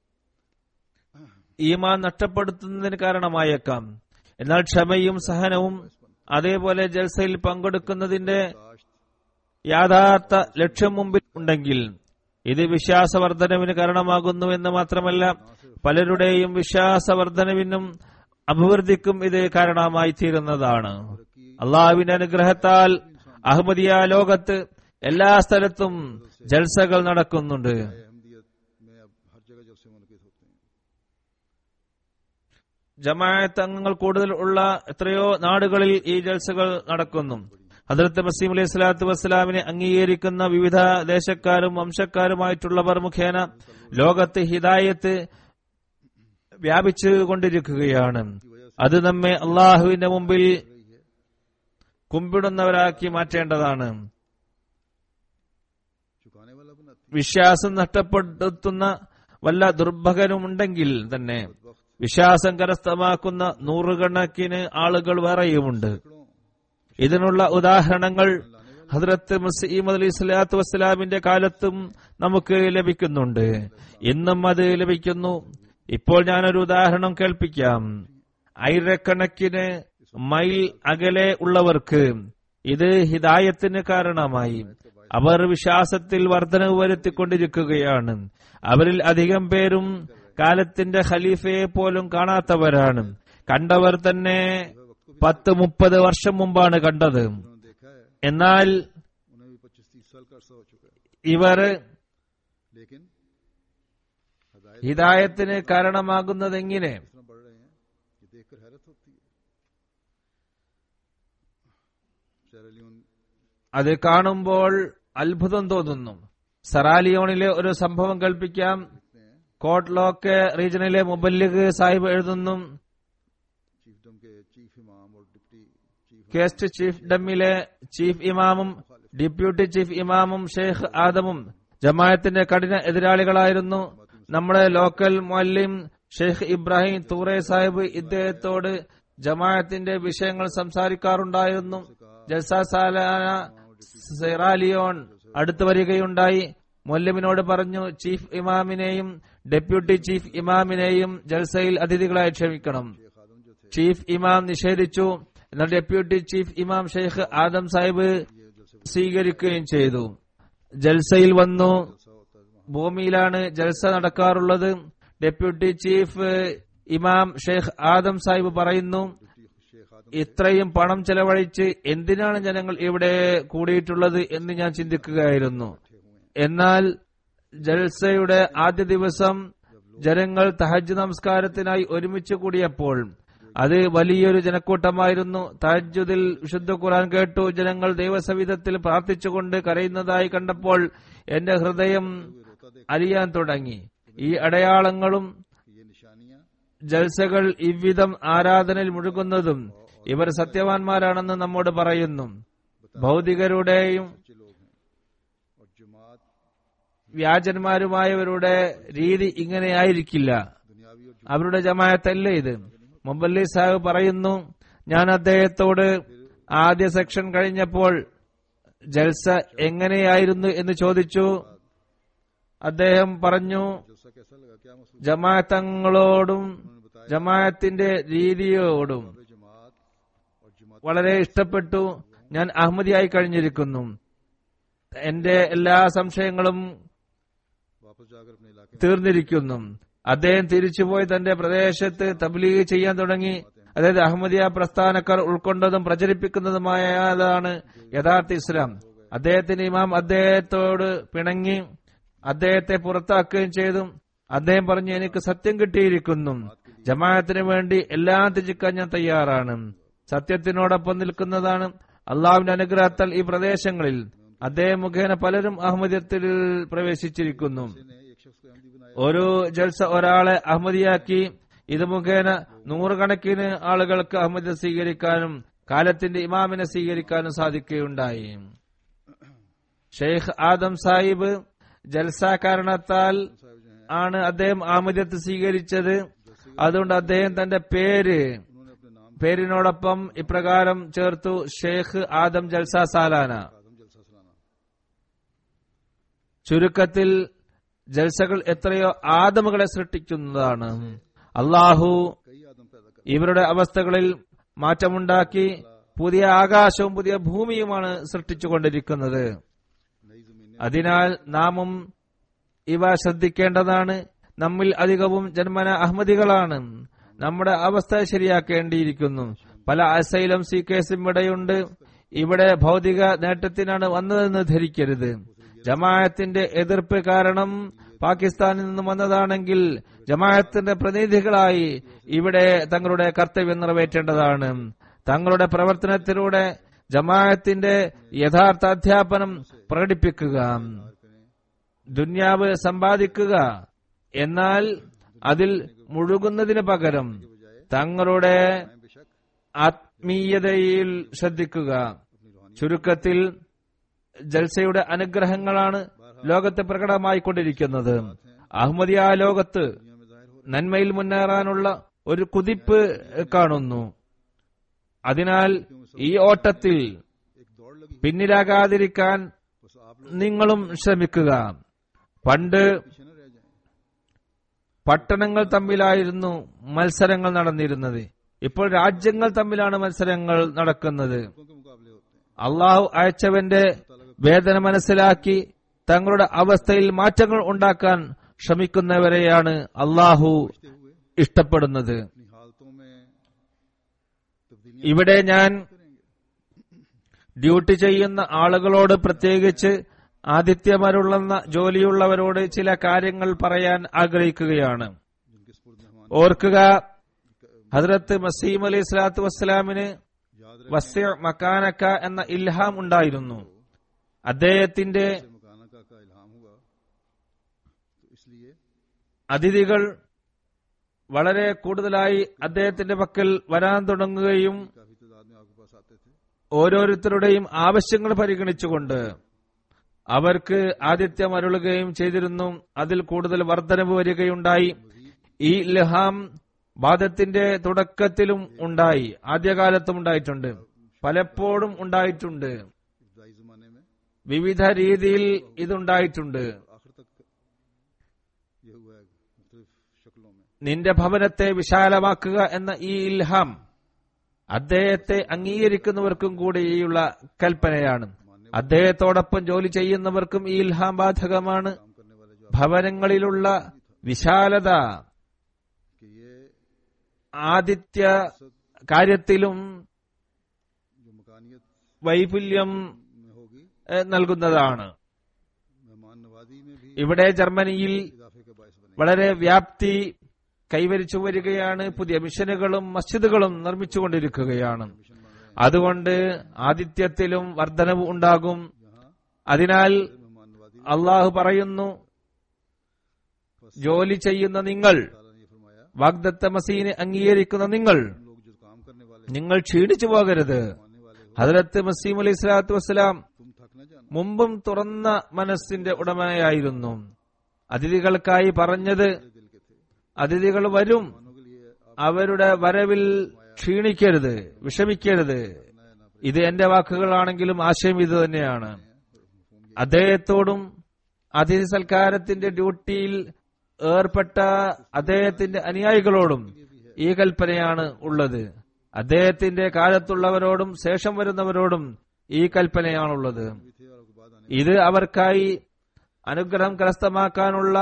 है ഈമാൻ നഷ്ടപ്പെടുത്തുന്നതിന് കാരണമായേക്കാം എന്നാൽ ക്ഷമയും സഹനവും അതേപോലെ ജൽസയിൽ പങ്കെടുക്കുന്നതിന്റെ दाश्त യാഥാർത്ഥ ലക്ഷ്യം മുമ്പിൽ ഉണ്ടെങ്കിൽ ഇത് വിശ്വാസവർദ്ധനവിന് കാരണമാകുന്നു എന്ന് മാത്രമല്ല പലരുടെയും വിശ്വാസവർദ്ധനവിനും അഭിവൃദ്ധിക്കും ഇത് കാരണമായി തീരുന്നതാണ് അള്ളാഹുവിന്റെ അനുഗ്രഹത്താൽ അഹമ്മദിയ ലോകത്ത് എല്ലാ സ്ഥലത്തും ജൽസകൾ നടക്കുന്നുണ്ട് अहमदियत में अब हर जगह जलसे मुनकिद होते हैं ജമാഅത്ത് അംഗങ്ങൾ കൂടുതൽ ഉള്ള എത്രയോ നാടുകളിൽ ഈ ജൽസകൾ നടക്കുന്നു ഹദ്രത്ത് മസീം അലൈഹി സ്വലാത്തു വസ്സലാമിനെ അംഗീകരിക്കുന്ന വിവിധ ദേശക്കാരും വംശക്കാരുമായിട്ടുള്ളവർ മുഖേന ലോകത്ത് ഹിദായത്ത് വ്യാപിച്ചു കൊണ്ടിരിക്കുകയാണ് അത് നമ്മെ അള്ളാഹുവിന്റെ മുമ്പിൽ കുമ്പിടുന്നവരാക്കി മാറ്റേണ്ടതാണ് चुकाने वाला बनाती വിശ്വാസം നഷ്ടപ്പെടുത്തുന്ന വല്ല ദുർഭകനുമുണ്ടെങ്കിൽ തന്നെ വിശ്വാസം കരസ്ഥമാക്കുന്ന നൂറുകണക്കിന് ആളുകൾ വേറെയുമുണ്ട് ഇതിനുള്ള ഉദാഹരണങ്ങൾ ഹദ്രത്ത് മസീമദ് അലി സ്വലാത്തു വസ്സലാമിന്റെ കാലത്തും നമുക്ക് ലഭിക്കുന്നുണ്ട് ഇന്നും അത് ലഭിക്കുന്നു ഇപ്പോൾ ഞാനൊരു ഉദാഹരണം കേൾപ്പിക്കാം ആയിരക്കണക്കിന് മൈൽ അകലെ ഉള്ളവർക്ക് ഇത് ഹിദായത്തിന് കാരണമായി അവർ വിശ്വാസത്തിൽ വർധനവ് വരുത്തിക്കൊണ്ടിരിക്കുകയാണ് അവരിൽ അധികം പേരും കാലത്തിന്റെ ഖലീഫയെ പോലും കാണാത്തവരാണ് കണ്ടവർ തന്നെ പത്ത് മുപ്പത് വർഷം മുമ്പാണ് കണ്ടത് उन्होंने देखा है എന്നാൽ उन्हें भी पच्चीस तीस साल का अरसा हो चुका है ഇവർ लेकिन हदायत ഹിദായത്തിന് കാരണമാകുന്നതെങ്ങനെ इतना बढ़ रहे हैं कि देखकर हैरत होती है सेरालियोन അത് കാണുമ്പോൾ അത്ഭുതം തോന്നുന്നു സറാലിയോണിലെ ഒരു സംഭവം കൽപ്പിക്കാം കോട്ട്ലോക്ക് റീജിയനിലെ മുബല്ലിഗ് സാഹിബ് എഴുതുന്നു चीफ डम के चीफ इमाम और डिप्टी चीफ കേസ്റ്റ് ചീഫ് ഡമ്മിലെ ചീഫ് ഇമാമും ഡെപ്യൂട്ടി ചീഫ് ഇമാമും ഷെയ്ഖ് ആദമും ജമായത്തിന്റെ കഠിന എതിരാളികളായിരുന്നു നമ്മുടെ ലോക്കൽ മൊല്ലിം ഷെയ്ഖ് ഇബ്രാഹിം തൂറെ സാഹിബ് ഇദ്ദേഹത്തോട് ജമായത്തിന്റെ വിഷയങ്ങൾ സംസാരിക്കാറുണ്ടായിരുന്നു ജൽസ സാലാന സെറാലിയോൺ അടുത്തു വരികയുണ്ടായി മൊല്ലിമിനോട് പറഞ്ഞു ചീഫ് ഇമാമിനെയും ഡെപ്യൂട്ടി ചീഫ് ഇമാമിനെയും ജൽസയിൽ അതിഥികളായി ക്ഷമിക്കണം ചീഫ് ഇമാം നിഷേധിച്ചു എന്നാൽ ഡെപ്യൂട്ടി ചീഫ് ഇമാം ഷെയ്ഖ് ആദം സാഹിബ് സ്വീകരിക്കുകയും ചെയ്തു ജൽസയിൽ വന്നു ഭൂമിയിലാണ് ജൽസ നടക്കാറുള്ളത് ഡെപ്യൂട്ടി ചീഫ് ഇമാം ഷെയ്ഖ് ആദം സാഹിബ് പറയുന്നു ഇത്രയും പണം ചെലവഴിച്ച് എന്തിനാണ് ജനങ്ങൾ ഇവിടെ കൂടിയിട്ടുള്ളത് എന്ന് ഞാൻ ചിന്തിക്കുകയായിരുന്നു എന്നാൽ ജൽസയുടെ ആദ്യ ദിവസം ജനങ്ങൾ തഹജ് നമസ്കാരത്തിനായി ഒരുമിച്ച് കൂടിയപ്പോൾ അത് വലിയൊരു ജനക്കൂട്ടമായിരുന്നു തഹജുദിൽ വിശുദ്ധ ഖുർആൻ കേട്ടു ജനങ്ങൾ ദൈവസവിധത്തിൽ പ്രാർത്ഥിച്ചുകൊണ്ട് കരയുന്നതായി കണ്ടപ്പോൾ എന്റെ ഹൃദയം അലിയാൻ തുടങ്ങി ഈ അടയാളങ്ങളും ये निशानियां ജൽസകൾ ഇவ்விധം ആരാധനയിൽ മുഴുകുന്നതും ഇവർ സത്യവാൻമാരാണെന്ന് നമ്മോട് പറയുന്നു ഭൗതികരുടെയും सच्चे लोग हैं और जमात വ്യാജന്മാരുമായവരുടെ രീതി ഇങ്ങനെയായിരിക്കില്ല दुनियावी और അവരുടെ ജമായത്തല്ല ഇത് മുബല്ലി സാഹിബ് പറയുന്നു ഞാൻ അദ്ദേഹത്തോട് ആദ്യ സെക്ഷൻ കഴിഞ്ഞപ്പോൾ ജൽസ എങ്ങനെയായിരുന്നു എന്ന് ചോദിച്ചു അദ്ദേഹം പറഞ്ഞു जलसा कैसा लगा क्या महसूस ജമാഅത്തങ്ങളോടും ജമാഅത്തിന്റെ രീതിയോടും हुआ? जमात और जमात വളരെ ഇഷ്ടപ്പെട്ടു ഞാൻ അഹമ്മദിയായി കഴിഞ്ഞിരിക്കുന്നു എന്റെ എല്ലാ സംശയങ്ങളും वापस जाकर अपने इलाके തീർന്നിരിക്കുന്നു അദ്ദേഹം തിരിച്ചുപോയി തന്റെ പ്രദേശത്ത് തബ്ലീഗ് ചെയ്യാൻ തുടങ്ങി അതായത് അഹമ്മദിയ പ്രസ്ഥാനക്കാർ ഉൾക്കൊണ്ടതും പ്രചരിപ്പിക്കുന്നതുമായതാണ് യഥാർത്ഥ ഇസ്ലാം അദ്ദേഹത്തിന് ഇമാം അദ്ദേഹത്തോട് പിണങ്ങി അദ്ദേഹത്തെ പുറത്താക്കുകയും ചെയ്തു അദ്ദേഹം പറഞ്ഞു എനിക്ക് സത്യം കിട്ടിയിരിക്കുന്നു ജമാഅത്തിന് വേണ്ടി എല്ലാം ത്യജിക്കാൻ ഞാൻ തയ്യാറാണ് സത്യത്തിനോടൊപ്പം നിൽക്കുന്നതാണ് അള്ളാഹുവിന്റെ അനുഗ്രഹത്താൽ ഈ പ്രദേശങ്ങളിൽ അദ്ദേഹം മുഖേന പലരും അഹമ്മദിയത്തിൽ പ്രവേശിച്ചിരിക്കുന്നു ने एक शख्स को अहमदी बनाया ഒരു ജൽസ ഒരാളെ അഹമ്മദിയാക്കി ഇത് മുഖേന നൂറുകണക്കിന് ആളുകൾക്ക് അഹമ്മദ് സ്വീകരിക്കാനും കാലത്തിന്റെ ഇമാമിനെ സ്വീകരിക്കാനും സാധിക്കുകയുണ്ടായി ഷെയ്ഖ് ആദം സാഹിബ് ജൽസ കാരണത്താൽ ആണ് അദ്ദേഹം അഹമ്മദിയത്ത് സ്വീകരിച്ചത് അതുകൊണ്ട് അദ്ദേഹം തന്റെ പേര് उन्होंने अपने नाम പേരിനോടൊപ്പം ഇപ്രകാരം ചേർത്തു ഷെയ്ഖ് ആദം ജൽസ സാലാന आदम जलसा सलाना ചുരുക്കത്തിൽ ജൽസകൾ എത്രയോ ആദമുകളെ സൃഷ്ടിക്കുന്നതാണ് അള്ളാഹു कई आदम पैदा कर ഇവരുടെ അവസ്ഥകളിൽ മാറ്റമുണ്ടാക്കി പുതിയ ആകാശവും പുതിയ ഭൂമിയുമാണ് സൃഷ്ടിച്ചുകൊണ്ടിരിക്കുന്നത് नई जमीनें അതിനാൽ നാമും ഇവ ശ്രദ്ധിക്കേണ്ടതാണ് നമ്മിൽ അധികവും ജന്മന അഹമ്മദികളാണ് നമ്മുടെ അവസ്ഥ ശരിയാക്കേണ്ടിയിരിക്കുന്നു പല അസൈലം സി കേസും ഇവിടെയുണ്ട് ഇവിടെ ഭൗതിക നേട്ടത്തിനാണ് വന്നതെന്ന് ധരിക്കരുത് ജമാഅത്തിന്റെ എതിർപ്പ് കാരണം പാകിസ്ഥാനിൽ നിന്നും വന്നതാണെങ്കിൽ ജമാഅത്തിന്റെ പ്രതിനിധികളായി ഇവിടെ തങ്ങളുടെ കർത്തവ്യം നിറവേറ്റേണ്ടതാണ് തങ്ങളുടെ പ്രവർത്തനത്തിലൂടെ ജമാഅത്തിന്റെ യഥാർത്ഥ അധ്യാപനം പ്രകടിപ്പിക്കുക ദുന്യാവ് സമ്പാദിക്കുക എന്നാൽ അതിൽ മുഴുകുന്നതിന് പകരം തങ്ങളുടെ ആത്മീയതയിൽ ശ്രദ്ധിക്കുക ചുരുക്കത്തിൽ ജൽസയുടെ അനുഗ്രഹങ്ങളാണ് ലോകത്ത് പ്രകടമായിക്കൊണ്ടിരിക്കുന്നത് അഹമ്മദിയ ലോകത്ത് നന്മയിൽ മുന്നേറാനുള്ള ഒരു കുതിപ്പ് കാണുന്നു അതിനാൽ ഈ ഓട്ടത്തിൽ പിന്നിലാകാതിരിക്കാൻ നിങ്ങളും ശ്രമിക്കുക പണ്ട് പട്ടണങ്ങൾ തമ്മിലായിരുന്നു മത്സരങ്ങൾ നടന്നിരുന്നത് ഇപ്പോൾ രാജ്യങ്ങൾ തമ്മിലാണ് മത്സരങ്ങൾ നടക്കുന്നത് അള്ളാഹു അയച്ചവന്റെ വേദന മനസ്സിലാക്കി തങ്ങളുടെ അവസ്ഥയിൽ മാറ്റങ്ങൾ ഉണ്ടാക്കാൻ ശ്രമിക്കുന്നവരെയാണ് അള്ളാഹു ഇഷ്ടപ്പെടുന്നത് ഇവിടെ ഞാൻ ഡ്യൂട്ടി ചെയ്യുന്ന ആളുകളോട് പ്രത്യേകിച്ച് ആതിഥ്യമരുള്ളുന്ന ജോലിയുള്ളവരോട് ചില കാര്യങ്ങൾ പറയാൻ ആഗ്രഹിക്കുകയാണ് ഓർക്കുക ഹദ്രത്ത് മസീം അലൈഹി സ്വലാത്തു വസ്സലാമിന് വസ്യ മക്കാനക്ക എന്ന ഇൽഹാം ഉണ്ടായിരുന്നു അദ്ദേഹത്തിന്റെ അതിഥികൾ വളരെ കൂടുതലായി അദ്ദേഹത്തിന്റെ പക്കൽ വരാൻ തുടങ്ങുകയും ഓരോരുത്തരുടെയും ആവശ്യങ്ങൾ പരിഗണിച്ചുകൊണ്ട് അവർക്ക് ആതിഥ്യം അരുളുകയും ചെയ്തിരുന്നു അതിൽ കൂടുതൽ വർധനവ് വരികയുണ്ടായി ഈ ലഹാം വാദത്തിന്റെ തുടക്കത്തിലും ഉണ്ടായി ആദ്യകാലത്തും ഉണ്ടായിട്ടുണ്ട് പലപ്പോഴും ഉണ്ടായിട്ടുണ്ട് വിവിധ രീതിയിൽ ഇതുണ്ടായിട്ടുണ്ട് നിന്റെ ഭവനത്തെ വിശാലമാക്കുക എന്ന ഈ ഇൽഹാം അദ്ദേഹത്തെ അംഗീകരിക്കുന്നവർക്കും കൂടിയുള്ള കൽപ്പനയാണ് അദ്ദേഹത്തോടൊപ്പം ജോലി ചെയ്യുന്നവർക്കും ഈ ഇൽഹാം ബാധകമാണ് ഭവനങ്ങളിലുള്ള വിശാലത ആദിത്യ കാര്യത്തിലും വൈപുല്യം നൽകുന്നതാണ് ഇവിടെ ജർമ്മനിയിൽ വളരെ വ്യാപ്തി കൈവരിച്ചു വരികയാണ് പുതിയ മിഷനുകളും മസ്ജിദുകളും നിർമ്മിച്ചുകൊണ്ടിരിക്കുകയാണ് അതുകൊണ്ട് ആതിഥ്യത്തിലും വർധനവ് ഉണ്ടാകും അതിനാൽ അള്ളാഹു പറയുന്നു ജോലി ചെയ്യുന്ന നിങ്ങൾ വാഗ്ദത്ത മസീനെ അംഗീകരിക്കുന്ന നിങ്ങൾ നിങ്ങൾ ക്ഷീണിച്ചു പോകരുത് ഹജരത്ത് മസീം അലൈഹി സ്വലാത്തു വസ്സലാം മുമ്പും തുറന്ന മനസ്സിന്റെ ഉടമയായിരുന്നു അതിഥികൾക്കായി പറഞ്ഞത് അതിഥികൾ വരും അവരുടെ വരവിൽ ക്ഷീണിക്കരുത് വിഷമിക്കരുത് ഇത് എന്റെ വാക്കുകളാണെങ്കിലും ആശയം ഇത് തന്നെയാണ് അദ്ദേഹത്തോടും അതിഥി സൽക്കാരത്തിന്റെ ഡ്യൂട്ടിയിൽ ഏർപ്പെട്ട അദ്ദേഹത്തിന്റെ അനുയായികളോടും ഈ കൽപ്പനയാണ് ഉള്ളത് അദ്ദേഹത്തിന്റെ കാലത്തുള്ളവരോടും ശേഷം വരുന്നവരോടും ഈ കൽപ്പനയാണുള്ളത് ഇത് അവർക്കായി അനുഗ്രഹം കരസ്ഥമാക്കാനുള്ള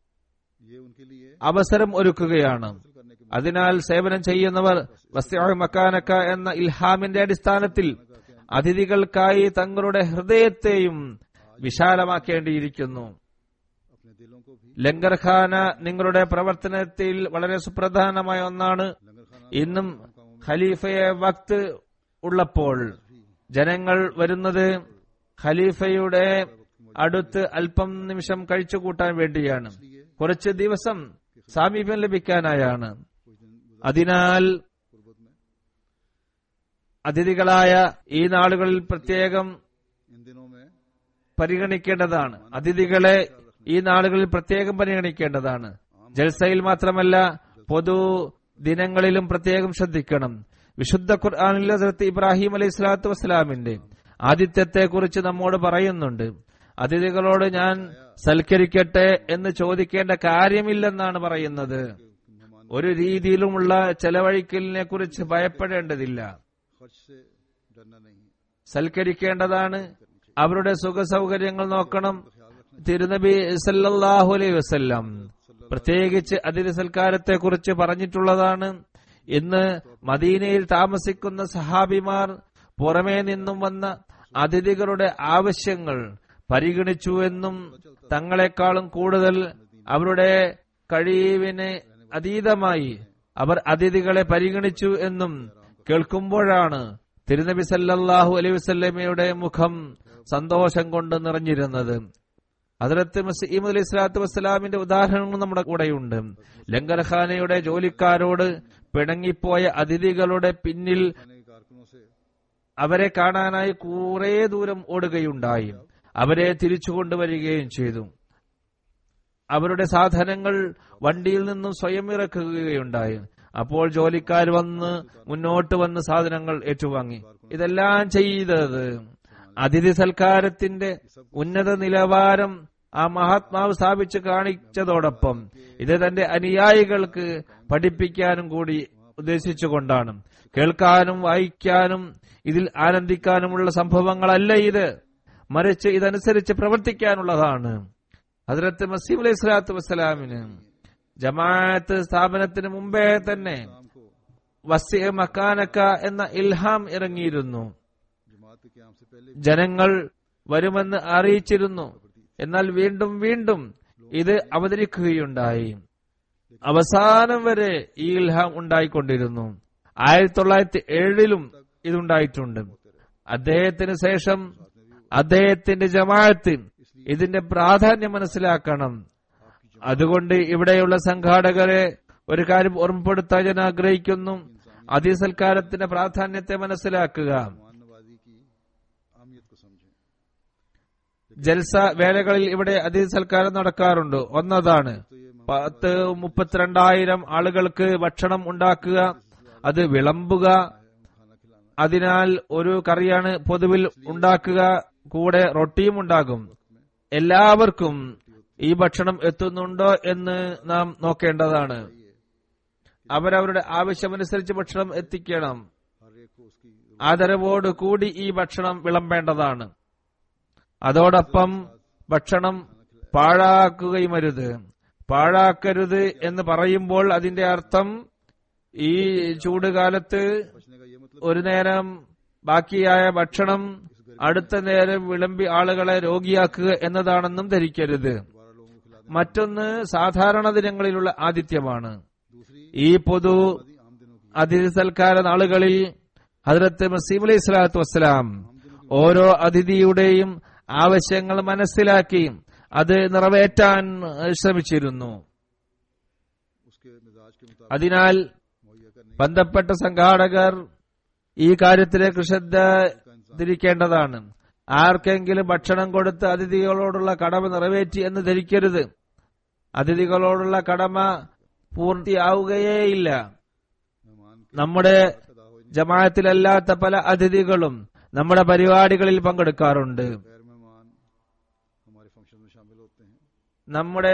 അവസരം ഒരുക്കുകയാണ് അതിനാൽ സേവനം ചെയ്യുന്നവർ വസ്യ മക്കാനക്ക എന്ന ഇൽഹാമിന്റെ അടിസ്ഥാനത്തിൽ അതിഥികൾക്കായി തങ്ങളുടെ ഹൃദയത്തെയും വിശാലമാക്കേണ്ടിയിരിക്കുന്നു ലങ്കർഖാന നിങ്ങളുടെ പ്രവർത്തനത്തിൽ വളരെ സുപ്രധാനമായ ഒന്നാണ് ഇന്നും ഖലീഫയെ വക്ത് ഉള്ളപ്പോൾ ജനങ്ങൾ വരുന്നത് ഖലീഫയുടെ അടുത്ത് അല്പം നിമിഷം കഴിച്ചുകൂട്ടാൻ വേണ്ടിയാണ് കുറച്ച് ദിവസം സാമീപ്യം ലഭിക്കാനായാണ് അതിനാൽ അതിഥികളായ ഈ നാളുകളിൽ പ്രത്യേകം പരിഗണിക്കേണ്ടതാണ് അതിഥികളെ ഈ നാളുകളിൽ പ്രത്യേകം പരിഗണിക്കേണ്ടതാണ് ജൽസയിൽ മാത്രമല്ല പൊതു ദിനങ്ങളിലും പ്രത്യേകം ശ്രദ്ധിക്കണം വിശുദ്ധ ഖുർആാനിൽ ഹസരത്ത് ഇബ്രാഹിം അലൈഹി സ്വലാത്തു വസ്സലാമിന്റെ ആദിത്യത്തെ കുറിച്ച് നമ്മോട് പറയുന്നുണ്ട് അതിഥികളോട് ഞാൻ സൽക്കരിക്കട്ടെ എന്ന് ചോദിക്കേണ്ട കാര്യമില്ലെന്നാണ് പറയുന്നത് ഒരു രീതിയിലുമുള്ള ചെലവഴിക്കലിനെ കുറിച്ച് ഭയപ്പെടേണ്ടതില്ല സൽക്കരിക്കേണ്ടതാണ് അവരുടെ സുഖ സൗകര്യങ്ങൾ നോക്കണം തിരുനബി സല്ലല്ലാഹു അലൈഹി വസല്ലം പ്രത്യേകിച്ച് അതിഥി സൽക്കാരത്തെ കുറിച്ച് പറഞ്ഞിട്ടുള്ളതാണ് ഇന്ന് മദീനയിൽ താമസിക്കുന്ന സഹാബിമാർ പുറമേ നിന്നും വന്ന അതിഥികളുടെ ആവശ്യങ്ങൾ പരിഗണിച്ചുവെന്നും തങ്ങളെക്കാളും കൂടുതൽ അവരുടെ കഴിവിന് അതീതമായി അവർ അതിഥികളെ പരിഗണിച്ചു എന്നും കേൾക്കുമ്പോഴാണ് തിരുനബി സല്ലല്ലാഹു അലൈഹി വസല്ലമയുടെ മുഖം സന്തോഷം കൊണ്ട് നിറഞ്ഞിരുന്നത് ഹജറത്ത് മസീമദ് അലൈഹി സ്വലാത്തു വസ്സലാമിന്റെ ഉദാഹരണങ്ങൾ നമ്മുടെ കൂടെയുണ്ട് ലങ്കർഖാനയുടെ ജോലിക്കാരോട് പിണങ്ങിപ്പോയ അതിഥികളുടെ പിന്നിൽ खाने के कारकुनों से അവരെ കാണാനായി കുറെ ദൂരം ഓടുകയുണ്ടായി അവരെ തിരിച്ചു കൊണ്ടുവരികയും ചെയ്തു അവരുടെ സാധനങ്ങൾ വണ്ടിയിൽ നിന്നും സ്വയം ഇറക്കുകയുണ്ടായി അപ്പോൾ ജോലിക്കാർ വന്ന് മുന്നോട്ട് വന്ന് സാധനങ്ങൾ ഏറ്റുവാങ്ങി ഇതെല്ലാം ചെയ്തത് അതിഥി സൽക്കാരത്തിന്റെ ഉന്നത നിലവാരം ആ മഹാത്മാവ് സ്ഥാപിച്ചു കാണിച്ചതോടൊപ്പം ഇത് തന്റെ അനുയായികൾക്ക് പഠിപ്പിക്കാനും കൂടി ഉദ്ദേശിച്ചുകൊണ്ടാണ് കേൾക്കാനും വായിക്കാനും ഇതിൽ ആനന്ദിക്കാനുമുള്ള സംഭവങ്ങളല്ല ഇത് മറിച്ച് ഇതനുസരിച്ച് പ്രവർത്തിക്കാനുള്ളതാണ് ഹജറത്ത് മസീം അലൈഹി സ്വലാത്തു വസ്സലാമിന് ജമാഅത്ത് സ്ഥാപനത്തിന് മുമ്പേ തന്നെ शाम को വസ്യ മക്കാനക്ക എന്ന ഇൽഹാം ഇറങ്ങിയിരുന്നു जमात के क्याम से पहले ജനങ്ങൾ വരുമെന്ന് അറിയിച്ചിരുന്നു എന്നാൽ വീണ്ടും വീണ്ടും ഇത് അവതരിക്കുകയുണ്ടായി അവസാനം വരെ ഈ ഇൽഹാം ഉണ്ടായിക്കൊണ്ടിരുന്നു ആയിരത്തി തൊള്ളായിരത്തി ഏഴിലും ഇതുണ്ടായിട്ടുണ്ട് അദ്ദേഹത്തിന് ശേഷം അദ്ദേഹത്തിന്റെ ജമാഅത്ത് ഇതിന്റെ പ്രാധാന്യം മനസ്സിലാക്കണം അതുകൊണ്ട് ഇവിടെയുള്ള സംഘാടകരെ ഒരു കാര്യം ഓർമ്മപ്പെടുത്താൻ ഞാൻ ആഗ്രഹിക്കുന്നു അതിസൽക്കാരത്തിന്റെ പ്രാധാന്യത്തെ മനസ്സിലാക്കുക मान नवाजी की अहमियत को समझें ജൽസ വേലകളിൽ ഇവിടെ അതിഥി സൽക്കാരം നടക്കാറുണ്ട് ഒന്നതാണ് പത്ത് മുപ്പത്തിരണ്ടായിരം ആളുകൾക്ക് ഭക്ഷണം ഉണ്ടാക്കുക അത് വിളമ്പുക खाना खिलाना അതിനാൽ ഒരു കറിയാണ് പൊതുവിൽ ഉണ്ടാക്കുക കൂടെ റൊട്ടിയും ഉണ്ടാകും എല്ലാവർക്കും ഈ ഭക്ഷണം എത്തുന്നുണ്ടോ എന്ന് നാം നോക്കേണ്ടതാണ് അവരവരുടെ ആവശ്യമനുസരിച്ച് ഭക്ഷണം എത്തിക്കണം हर एक को उसकी ആദരവോട് കൂടി ഈ ഭക്ഷണം വിളമ്പേണ്ടതാണ് അതോടൊപ്പം ഭക്ഷണം പാഴാക്കുകയും അരുത് പാഴാക്കരുത് എന്ന് പറയുമ്പോൾ അതിന്റെ അർത്ഥം ഈ ചൂടുകാലത്ത് बचने का ये मतलब ഒരു നേരം ബാക്കിയായ ഭക്ഷണം അടുത്ത നേരം വിളമ്പി ആളുകളെ രോഗിയാക്കുക എന്നതാണെന്നും ധരിക്കരുത് बारह लोगों को खिला दें മറ്റൊന്ന് സാധാരണ ദിനങ്ങളിലുള്ള ആതിഥ്യമാണ് दूसरी ഈ പൊതു आदि आम दिनों की അതിഥി സൽക്കാര നാളുകളിൽ ഹജറത്ത് മസീം അലൈഹി സ്വലാത്തു വസ്സലാം ഓരോ അതിഥിയുടെയും ആവശ്യങ്ങൾ മനസ്സിലാക്കി അത് നിറവേറ്റാൻ ശ്രമിച്ചിരുന്നു उसके मिजाज के मुताबिक അതിനാൽ मुहैया करने ബന്ധപ്പെട്ട സംഘാടകർ ഈ കാര്യത്തിലേക്ക് ശ്രദ്ധ തിരിക്കേണ്ടതാണ് ആർക്കെങ്കിലും ഭക്ഷണം കൊടുത്ത് അതിഥികളോടുള്ള കടമ നിറവേറ്റി എന്ന് ധരിക്കരുത് അതിഥികളോടുള്ള കടമ പൂർത്തിയാവുകയേയില്ല मेहमान നമ്മുടെ अदा हो ജമാഅത്തിലല്ലാത്ത പല അതിഥികളും നമ്മുടെ പരിപാടികളിൽ പങ്കെടുക്കാറുണ്ട് गैर मेहमान हमारे फंक्शन में शामिल होते हैं നമ്മുടെ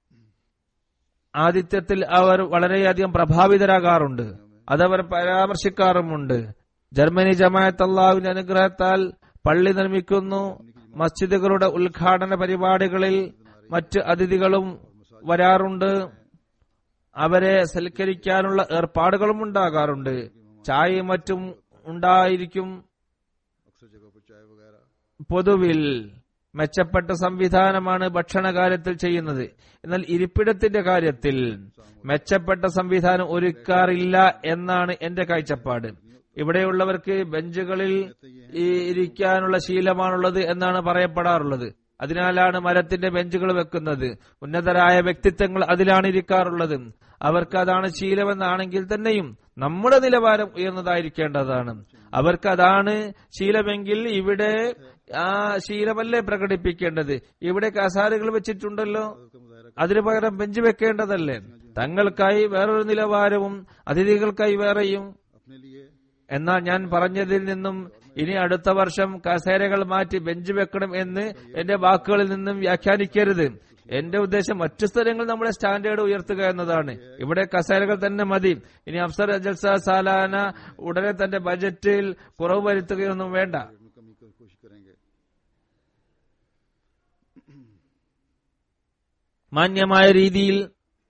ആതിഥ്യത്തിൽ അവർ വളരെയധികം പ്രഭാവിതരാകാറുണ്ട് അതവർ പരാമർശിക്കാറുമുണ്ട് ജർമ്മനി ജമാഅത്ത് അള്ളാഹുവിന്റെ അനുഗ്രഹത്താൽ പള്ളി നിർമ്മിക്കുന്നു മസ്ജിദുകളുടെ ഉദ്ഘാടന പരിപാടികളിൽ മറ്റ് അതിഥികളും വരാറുണ്ട് അവരെ സൽക്കരിക്കാനുള്ള ഏർപ്പാടുകളും ഉണ്ടാകാറുണ്ട് ചായയും മറ്റും ഉണ്ടായിരിക്കും अक्सर जगह पर चाय वगैरह പൊതുവിൽ മെച്ചപ്പെട്ട സംവിധാനമാണ് ഭക്ഷണകാര്യത്തിൽ ചെയ്യുന്നത് എന്നാൽ ഇരിപ്പിടത്തിന്റെ കാര്യത്തിൽ മെച്ചപ്പെട്ട സംവിധാനം ഒരുക്കാറില്ല എന്നാണ് എന്റെ കാഴ്ചപ്പാട് ഇവിടെയുള്ളവർക്ക് ബെഞ്ചുകളിൽ ഈ ഇരിക്കാനുള്ള ശീലമാണുള്ളത് എന്നാണ് പറയപ്പെടാറുള്ളത് അതിനാലാണ് മരത്തിന്റെ ബെഞ്ചുകൾ വെക്കുന്നത് ഉന്നതരായ വ്യക്തിത്വങ്ങൾ അതിലാണ് ഇരിക്കാറുള്ളത് അവർക്ക് അതാണ് ശീലമെന്നാണെങ്കിൽ തന്നെയും നമ്മുടെ നിലവാരം ഉയർന്നതായിരിക്കേണ്ടതാണ് അവർക്ക് അതാണ് ശീലമെങ്കിൽ ഇവിടെ ആ ശീലമല്ലേ പ്രകടിപ്പിക്കേണ്ടത് ഇവിടെ കസാരകൾ വെച്ചിട്ടുണ്ടല്ലോ അതിനു പകരം ബെഞ്ച് വെക്കേണ്ടതല്ലേ തങ്ങൾക്കായി വേറൊരു നിലവാരവും അതിഥികൾക്കായി വേറെയും अपने लिए എന്നാൽ ഞാൻ പറഞ്ഞതിൽ നിന്നും ഇനി അടുത്ത വർഷം കസേരകൾ മാറ്റി ബെഞ്ച് വെക്കണം എന്ന് എന്റെ വാക്കുകളിൽ നിന്നും വ്യാഖ്യാനിക്കരുത് എന്റെ ഉദ്ദേശം മറ്റു സ്ഥലങ്ങളിൽ നമ്മുടെ സ്റ്റാൻഡേർഡ് ഉയർത്തുക എന്നതാണ് ഇവിടെ കസേരകൾ തന്നെ മതി ഇനി അഫ്സർ ജൽസ സാലാന ഉടനെ തന്റെ ബജറ്റിൽ കുറവ് വരുത്തുകയൊന്നും വേണ്ട में कमी की कोशिश करेंगे മാന്യമായ രീതിയിൽ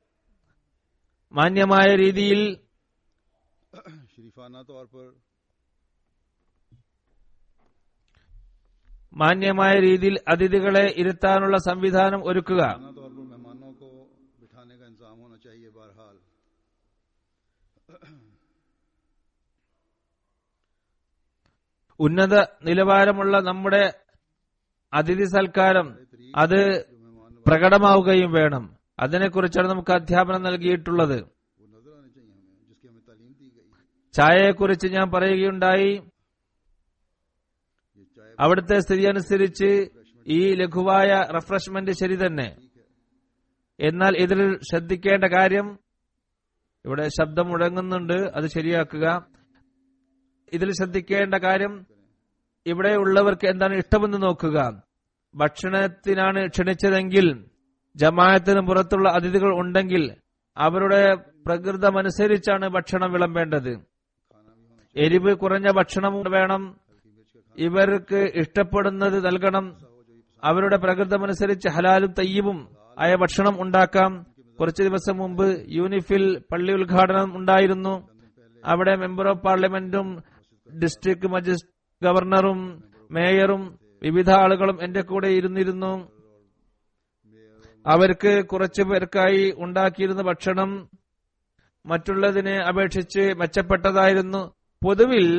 മാന്യമായ രീതിയിൽ शरीफाना तौर पर മാന്യമായ രീതിയിൽ അതിഥികളെ ഇരുത്താനുള്ള സംവിധാനം ഒരുക്കുക खाना तौर पर मेहमानों को बिठाने का इंतजाम होना चाहिए बहरहाल ഉന്നത നിലവാരമുള്ള നമ്മുടെ അതിഥി സൽക്കാരം അത് പ്രകടമാവുകയും വേണം അതിനെക്കുറിച്ചാണ് നമുക്ക് അധ്യാപനം നൽകിയിട്ടുള്ളത് वो नजर आने चाहिए हमें जिसकी हमें तालीम दी गई ചായയെക്കുറിച്ച് ഞാൻ പറയുകയുണ്ടായി ये चाय അവിടുത്തെ സ്ഥിതി അനുസരിച്ച് ഈ ലഘുവായ റിഫ്രഷ്മെന്റ് ശരി തന്നെ എന്നാൽ ഇതിൽ ശ്രദ്ധിക്കേണ്ട കാര്യം ഇവിടെ ശബ്ദം മുഴങ്ങുന്നുണ്ട് അത് ശരിയാക്കുക ഇതിൽ ശ്രദ്ധിക്കേണ്ട കാര്യം ഇവിടെ ഉള്ളവർക്ക് എന്താണ് ഇഷ്ടമെന്ന് നോക്കുക ഭക്ഷണത്തിനാണ് ക്ഷണിച്ചതെങ്കിൽ ജമാഅത്തിന് പുറത്തുള്ള അതിഥികൾ ഉണ്ടെങ്കിൽ അവരുടെ പ്രകൃതമനുസരിച്ചാണ് ഭക്ഷണം വിളമ്പേണ്ടത് എരിവ് കുറഞ്ഞ ഭക്ഷണം വേണം ഇവർക്ക് ഇഷ്ടപ്പെടുന്നത് നൽകണം അവരുടെ പ്രകൃതമനുസരിച്ച് ഹലാലും തയ്യബും ആയ ഭക്ഷണം ഉണ്ടാക്കാം കുറച്ചു ദിവസം മുമ്പ് യൂണിഫിൽ പള്ളി ഉദ്ഘാടനം ഉണ്ടായിരുന്നു അവിടെ മെമ്പർ ഓഫ് പാർലമെന്റും ഡിസ്ട്രിക്ട് മജിസ് ഗവർണറും മേയറും വിവിധ ആളുകളും എന്റെ കൂടെ ഇരുന്നിരുന്നു അവർക്ക് കുറച്ചു പേർക്കായി ഉണ്ടാക്കിയിരുന്ന ഭക്ഷണം മറ്റുള്ളതിനെ അപേക്ഷിച്ച് മെച്ചപ്പെട്ടതായിരുന്നു പൊതുവിൽ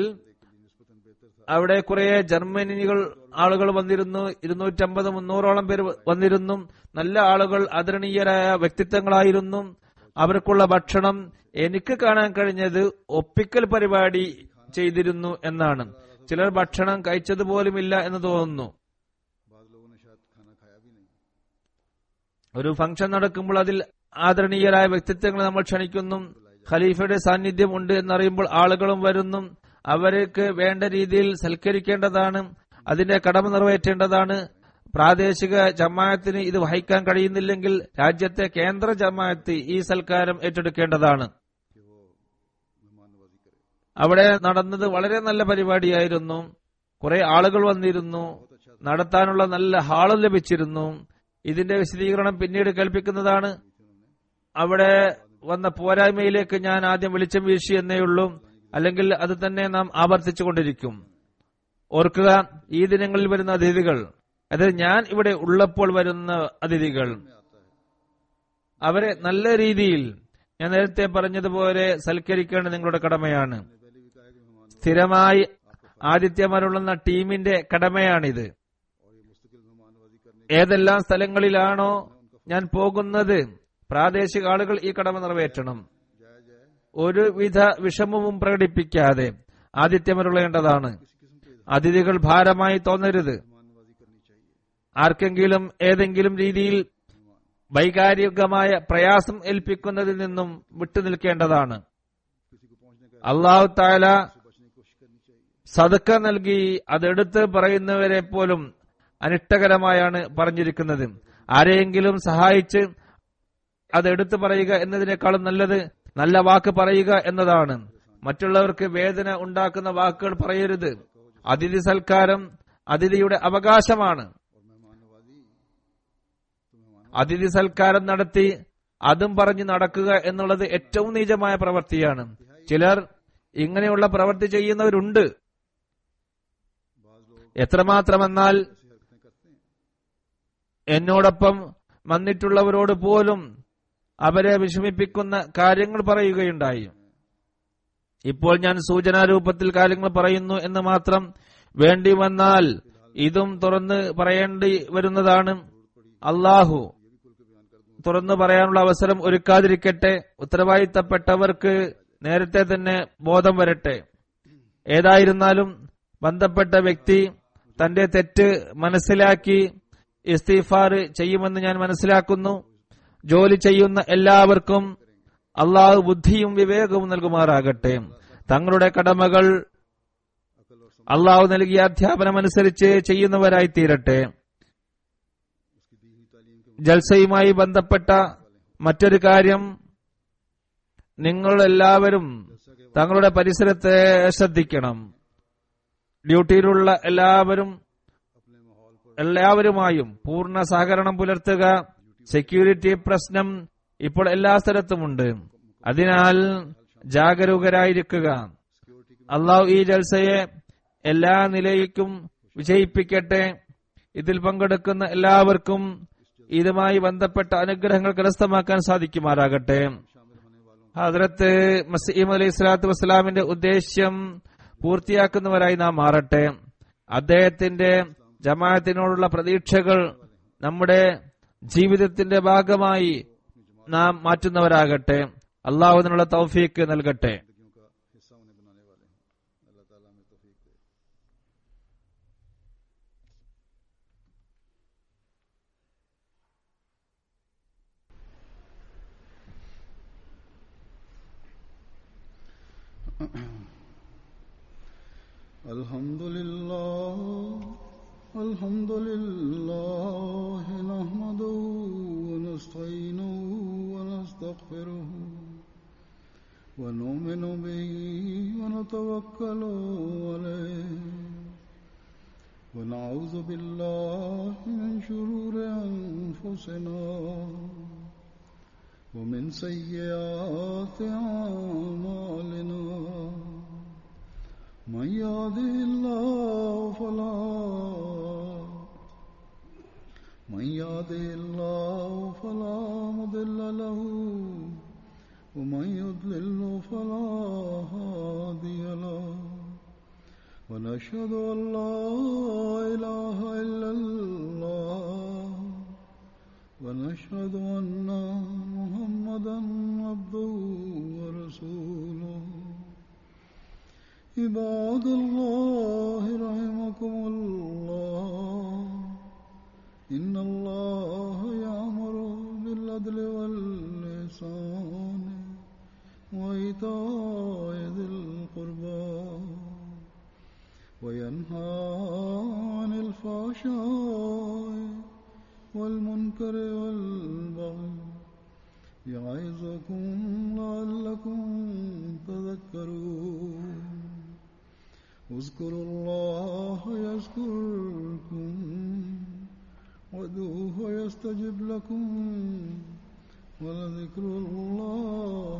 അവിടെ കുറെ ജർമ്മനികൾ ആളുകൾ വന്നിരുന്നു ഇരുന്നൂറ്റമ്പത് മുന്നൂറോളം പേര് വന്നിരുന്നു നല്ല ആളുകൾ ആദരണീയരായ വ്യക്തിത്വങ്ങളായിരുന്നു അവർക്കുള്ള ഭക്ഷണം എനിക്ക് കാണാൻ കഴിഞ്ഞത് ഒപ്പിക്കൽ പരിപാടി ചെയ്തിരുന്നു എന്നാണ് ചിലർ ഭക്ഷണം കഴിച്ചതുപോലുമില്ല എന്ന് തോന്നുന്നു बाद लोगों ने शायद खाना खाया भी नहीं ഒരു ഫംഗ്ഷൻ നടക്കുമ്പോൾ അതിൽ ആദരണീയരായ വ്യക്തിത്വങ്ങളെ നമ്മൾ ക്ഷണിക്കുന്നു ഖലീഫയുടെ സാന്നിധ്യം ഉണ്ട് എന്നറിയുമ്പോൾ ആളുകളും വരുന്നു അവർക്ക് വേണ്ട രീതിയിൽ സൽക്കരിക്കേണ്ടതാണ് അതിന്റെ കടമ നിറവേറ്റേണ്ടതാണ് പ്രാദേശിക ജമാഅത്തിന് ഇത് വഹിക്കാൻ കഴിയുന്നില്ലെങ്കിൽ രാജ്യത്തെ കേന്ദ്ര ജമാഅത്ത് ഈ സൽക്കാരം ഏറ്റെടുക്കേണ്ടതാണ് कि वो मेहमान नवाजी करे അവിടെ നടന്നത് വളരെ നല്ല പരിപാടിയായിരുന്നു കുറെ ആളുകൾ വന്നിരുന്നു നടത്താനുള്ള നല്ല ഹാളും ലഭിച്ചിരുന്നു ഇതിന്റെ വിശദീകരണം പിന്നീട് കേൾപ്പിക്കുന്നതാണ് അവിടെ വന്ന പോരായ്മയിലേക്ക് ഞാൻ ആദ്യം വെളിച്ചം വീശി എന്നേയുള്ളൂ അല്ലെങ്കിൽ അത് തന്നെ നാം ആവർത്തിച്ചു കൊണ്ടിരിക്കും ഓർക്കുക ഈ ദിനങ്ങളിൽ വരുന്ന അതിഥികൾ അതായത് ഞാൻ ഇവിടെ ഉള്ളപ്പോൾ വരുന്ന അതിഥികൾ അവരെ നല്ല രീതിയിൽ ഞാൻ നേരത്തെ പറഞ്ഞതുപോലെ സൽക്കരിക്കേണ്ടത് നിങ്ങളുടെ കടമയാണ് സ്ഥിരമായി ആതിഥ്യമരുളുന്ന ടീമിന്റെ കടമയാണിത് और ये मुस्तकिल मेहमान नवाजी करने ഏതെല്ലാം സ്ഥലങ്ങളിലാണോ ഞാൻ പോകുന്നത് പ്രാദേശിക ആളുകൾ ഈ കടമ നിറവേറ്റണം जाया जाए ഒരുവിധ വിഷമവും പ്രകടിപ്പിക്കാതെ ആതിഥ്യമരുളേണ്ടതാണ് അതിഥികൾ ഭാരമായി തോന്നരുത് मेहमान नवाजी करनी चाहिए ആർക്കെങ്കിലും ഏതെങ്കിലും രീതിയിൽ വൈകാരികമായ പ്രയാസം ഏൽപ്പിക്കുന്നതിൽ നിന്നും വിട്ടുനിൽക്കേണ്ടതാണ് किसी को पहुंचने का അള്ളാഹു താല से बचने की कोशिश करनी चाहिए സദക്ക നൽകി അതെടുത്ത് പറയുന്നവരെ പോലും അനിഷ്ടകരമായാണ് പറഞ്ഞിരിക്കുന്നത് ആരെയെങ്കിലും സഹായിച്ച് അതെടുത്ത് പറയുക എന്നതിനേക്കാളും നല്ലത് നല്ല വാക്ക് പറയുക എന്നതാണ് മറ്റുള്ളവർക്ക് വേദന ഉണ്ടാക്കുന്ന വാക്കുകൾ പറയരുത് അതിഥി സൽക്കാരം അതിഥിയുടെ അവകാശമാണ് और मेहमान नवाजी तो मेहमान അതിഥി സൽക്കാരം നടത്തി അതും പറഞ്ഞ് നടക്കുക എന്നുള്ളത് ഏറ്റവും നീചമായ പ്രവൃത്തിയാണ് ചിലർ ഇങ്ങനെയുള്ള പ്രവൃത്തി ചെയ്യുന്നവരുണ്ട് बाज लोग എത്രമാത്രമെന്നാൽ ऐसी हरकतें करते हैं എന്നോടൊപ്പം വന്നിട്ടുള്ളവരോട് പോലും അവരെ വിഷമിപ്പിക്കുന്ന കാര്യങ്ങൾ പറയുകയുണ്ടായി ഇപ്പോൾ ഞാൻ സൂചനാരൂപത്തിൽ കാര്യങ്ങൾ പറയുന്നു എന്ന് മാത്രം വേണ്ടി വന്നാൽ ഇതും തുറന്ന് പറയേണ്ടി വരുന്നതാണ് അള്ളാഹു തുറന്നു പറയാനുള്ള അവസരം ഒരുക്കാതിരിക്കട്ടെ ഉത്തരവാദിത്തപ്പെട്ടവർക്ക് നേരത്തെ തന്നെ ബോധം വരട്ടെ ഏതായിരുന്നാലും ബന്ധപ്പെട്ട വ്യക്തി തന്റെ തെറ്റ് മനസ്സിലാക്കി ഇസ്തീഫാർ ചെയ്യുമെന്ന് ഞാൻ മനസ്സിലാക്കുന്നു ജോലി ചെയ്യുന്ന എല്ലാവർക്കും അള്ളാഹു ബുദ്ധിയും വിവേകവും നൽകുമാറാകട്ടെ തങ്ങളുടെ കടമകൾ അള്ളാഹു നൽകിയ അധ്യാപനമനുസരിച്ച് ചെയ്യുന്നവരായി തീരട്ടെ उसकी दी हुई तालीम के ജൽസയുമായി ബന്ധപ്പെട്ട മറ്റൊരു കാര്യം നിങ്ങൾ എല്ലാവരും തങ്ങളുടെ പരിസരത്തെ ശ്രദ്ധിക്കണം ഡ്യൂട്ടിയിലുള്ള എല്ലാവരും अपने माहौल पर എല്ലാവരുമായും പൂർണ്ണ സഹകരണം പുലർത്തുക സെക്യൂരിറ്റി പ്രശ്നം ഇപ്പോൾ എല്ലാ സ്ഥലത്തുമുണ്ട് അതിനാൽ ജാഗരൂകരായിരിക്കുക അള്ളാഹു ഈ ജൽസയെ എല്ലാ നിലയ്ക്കും വിജയിപ്പിക്കട്ടെ ഇതിൽ പങ്കെടുക്കുന്ന എല്ലാവർക്കും ഇതുമായി ബന്ധപ്പെട്ട അനുഗ്രഹങ്ങൾ കരസ്ഥമാക്കാൻ സാധിക്കുമാറാകട്ടെ ഹദ്രത്ത് മസീം അലൈഹി സ്വലാത്തു വസ്സലാമിന്റെ ഉദ്ദേശ്യം പൂർത്തിയാക്കുന്നവരായി നാം മാറട്ടെ അദ്ദേഹത്തിന്റെ ജമാഅത്തിനോടുള്ള പ്രതീക്ഷകൾ നമ്മുടെ ജീവിതത്തിന്റെ ഭാഗമായി നാം മാറ്റുന്നവരാകട്ടെ അള്ളാഹുവിനുള്ള തൗഫീക്ക് നൽകട്ടെ हिस्सा उन्हें बनाने वाले हैं अल्लाह ताला हमें तौफीक दे الحمد لله الحمد لله نحمده ونستعينه ونستغفره ونؤمن به ونتوكل عليه ونعوذ بالله من شرور أنفسنا ومن سيئات أعمالنا من يهده الله فلا من يهده الله فلا مضل له ومن يضلل فلا هادي له ونشهد أن لا إله إلا الله ونشهد أن محمدا عبده ورسوله عباد الله رحمكم الله إن الله يأمر بالعدل واللسان وإيتاء ذي القربى وينهى عن الفحشاء والمنكر والبغي يعظكم لعلكم تذكرون اذكروا الله يذكركم وادعوه يستجب لكم ولذكر الله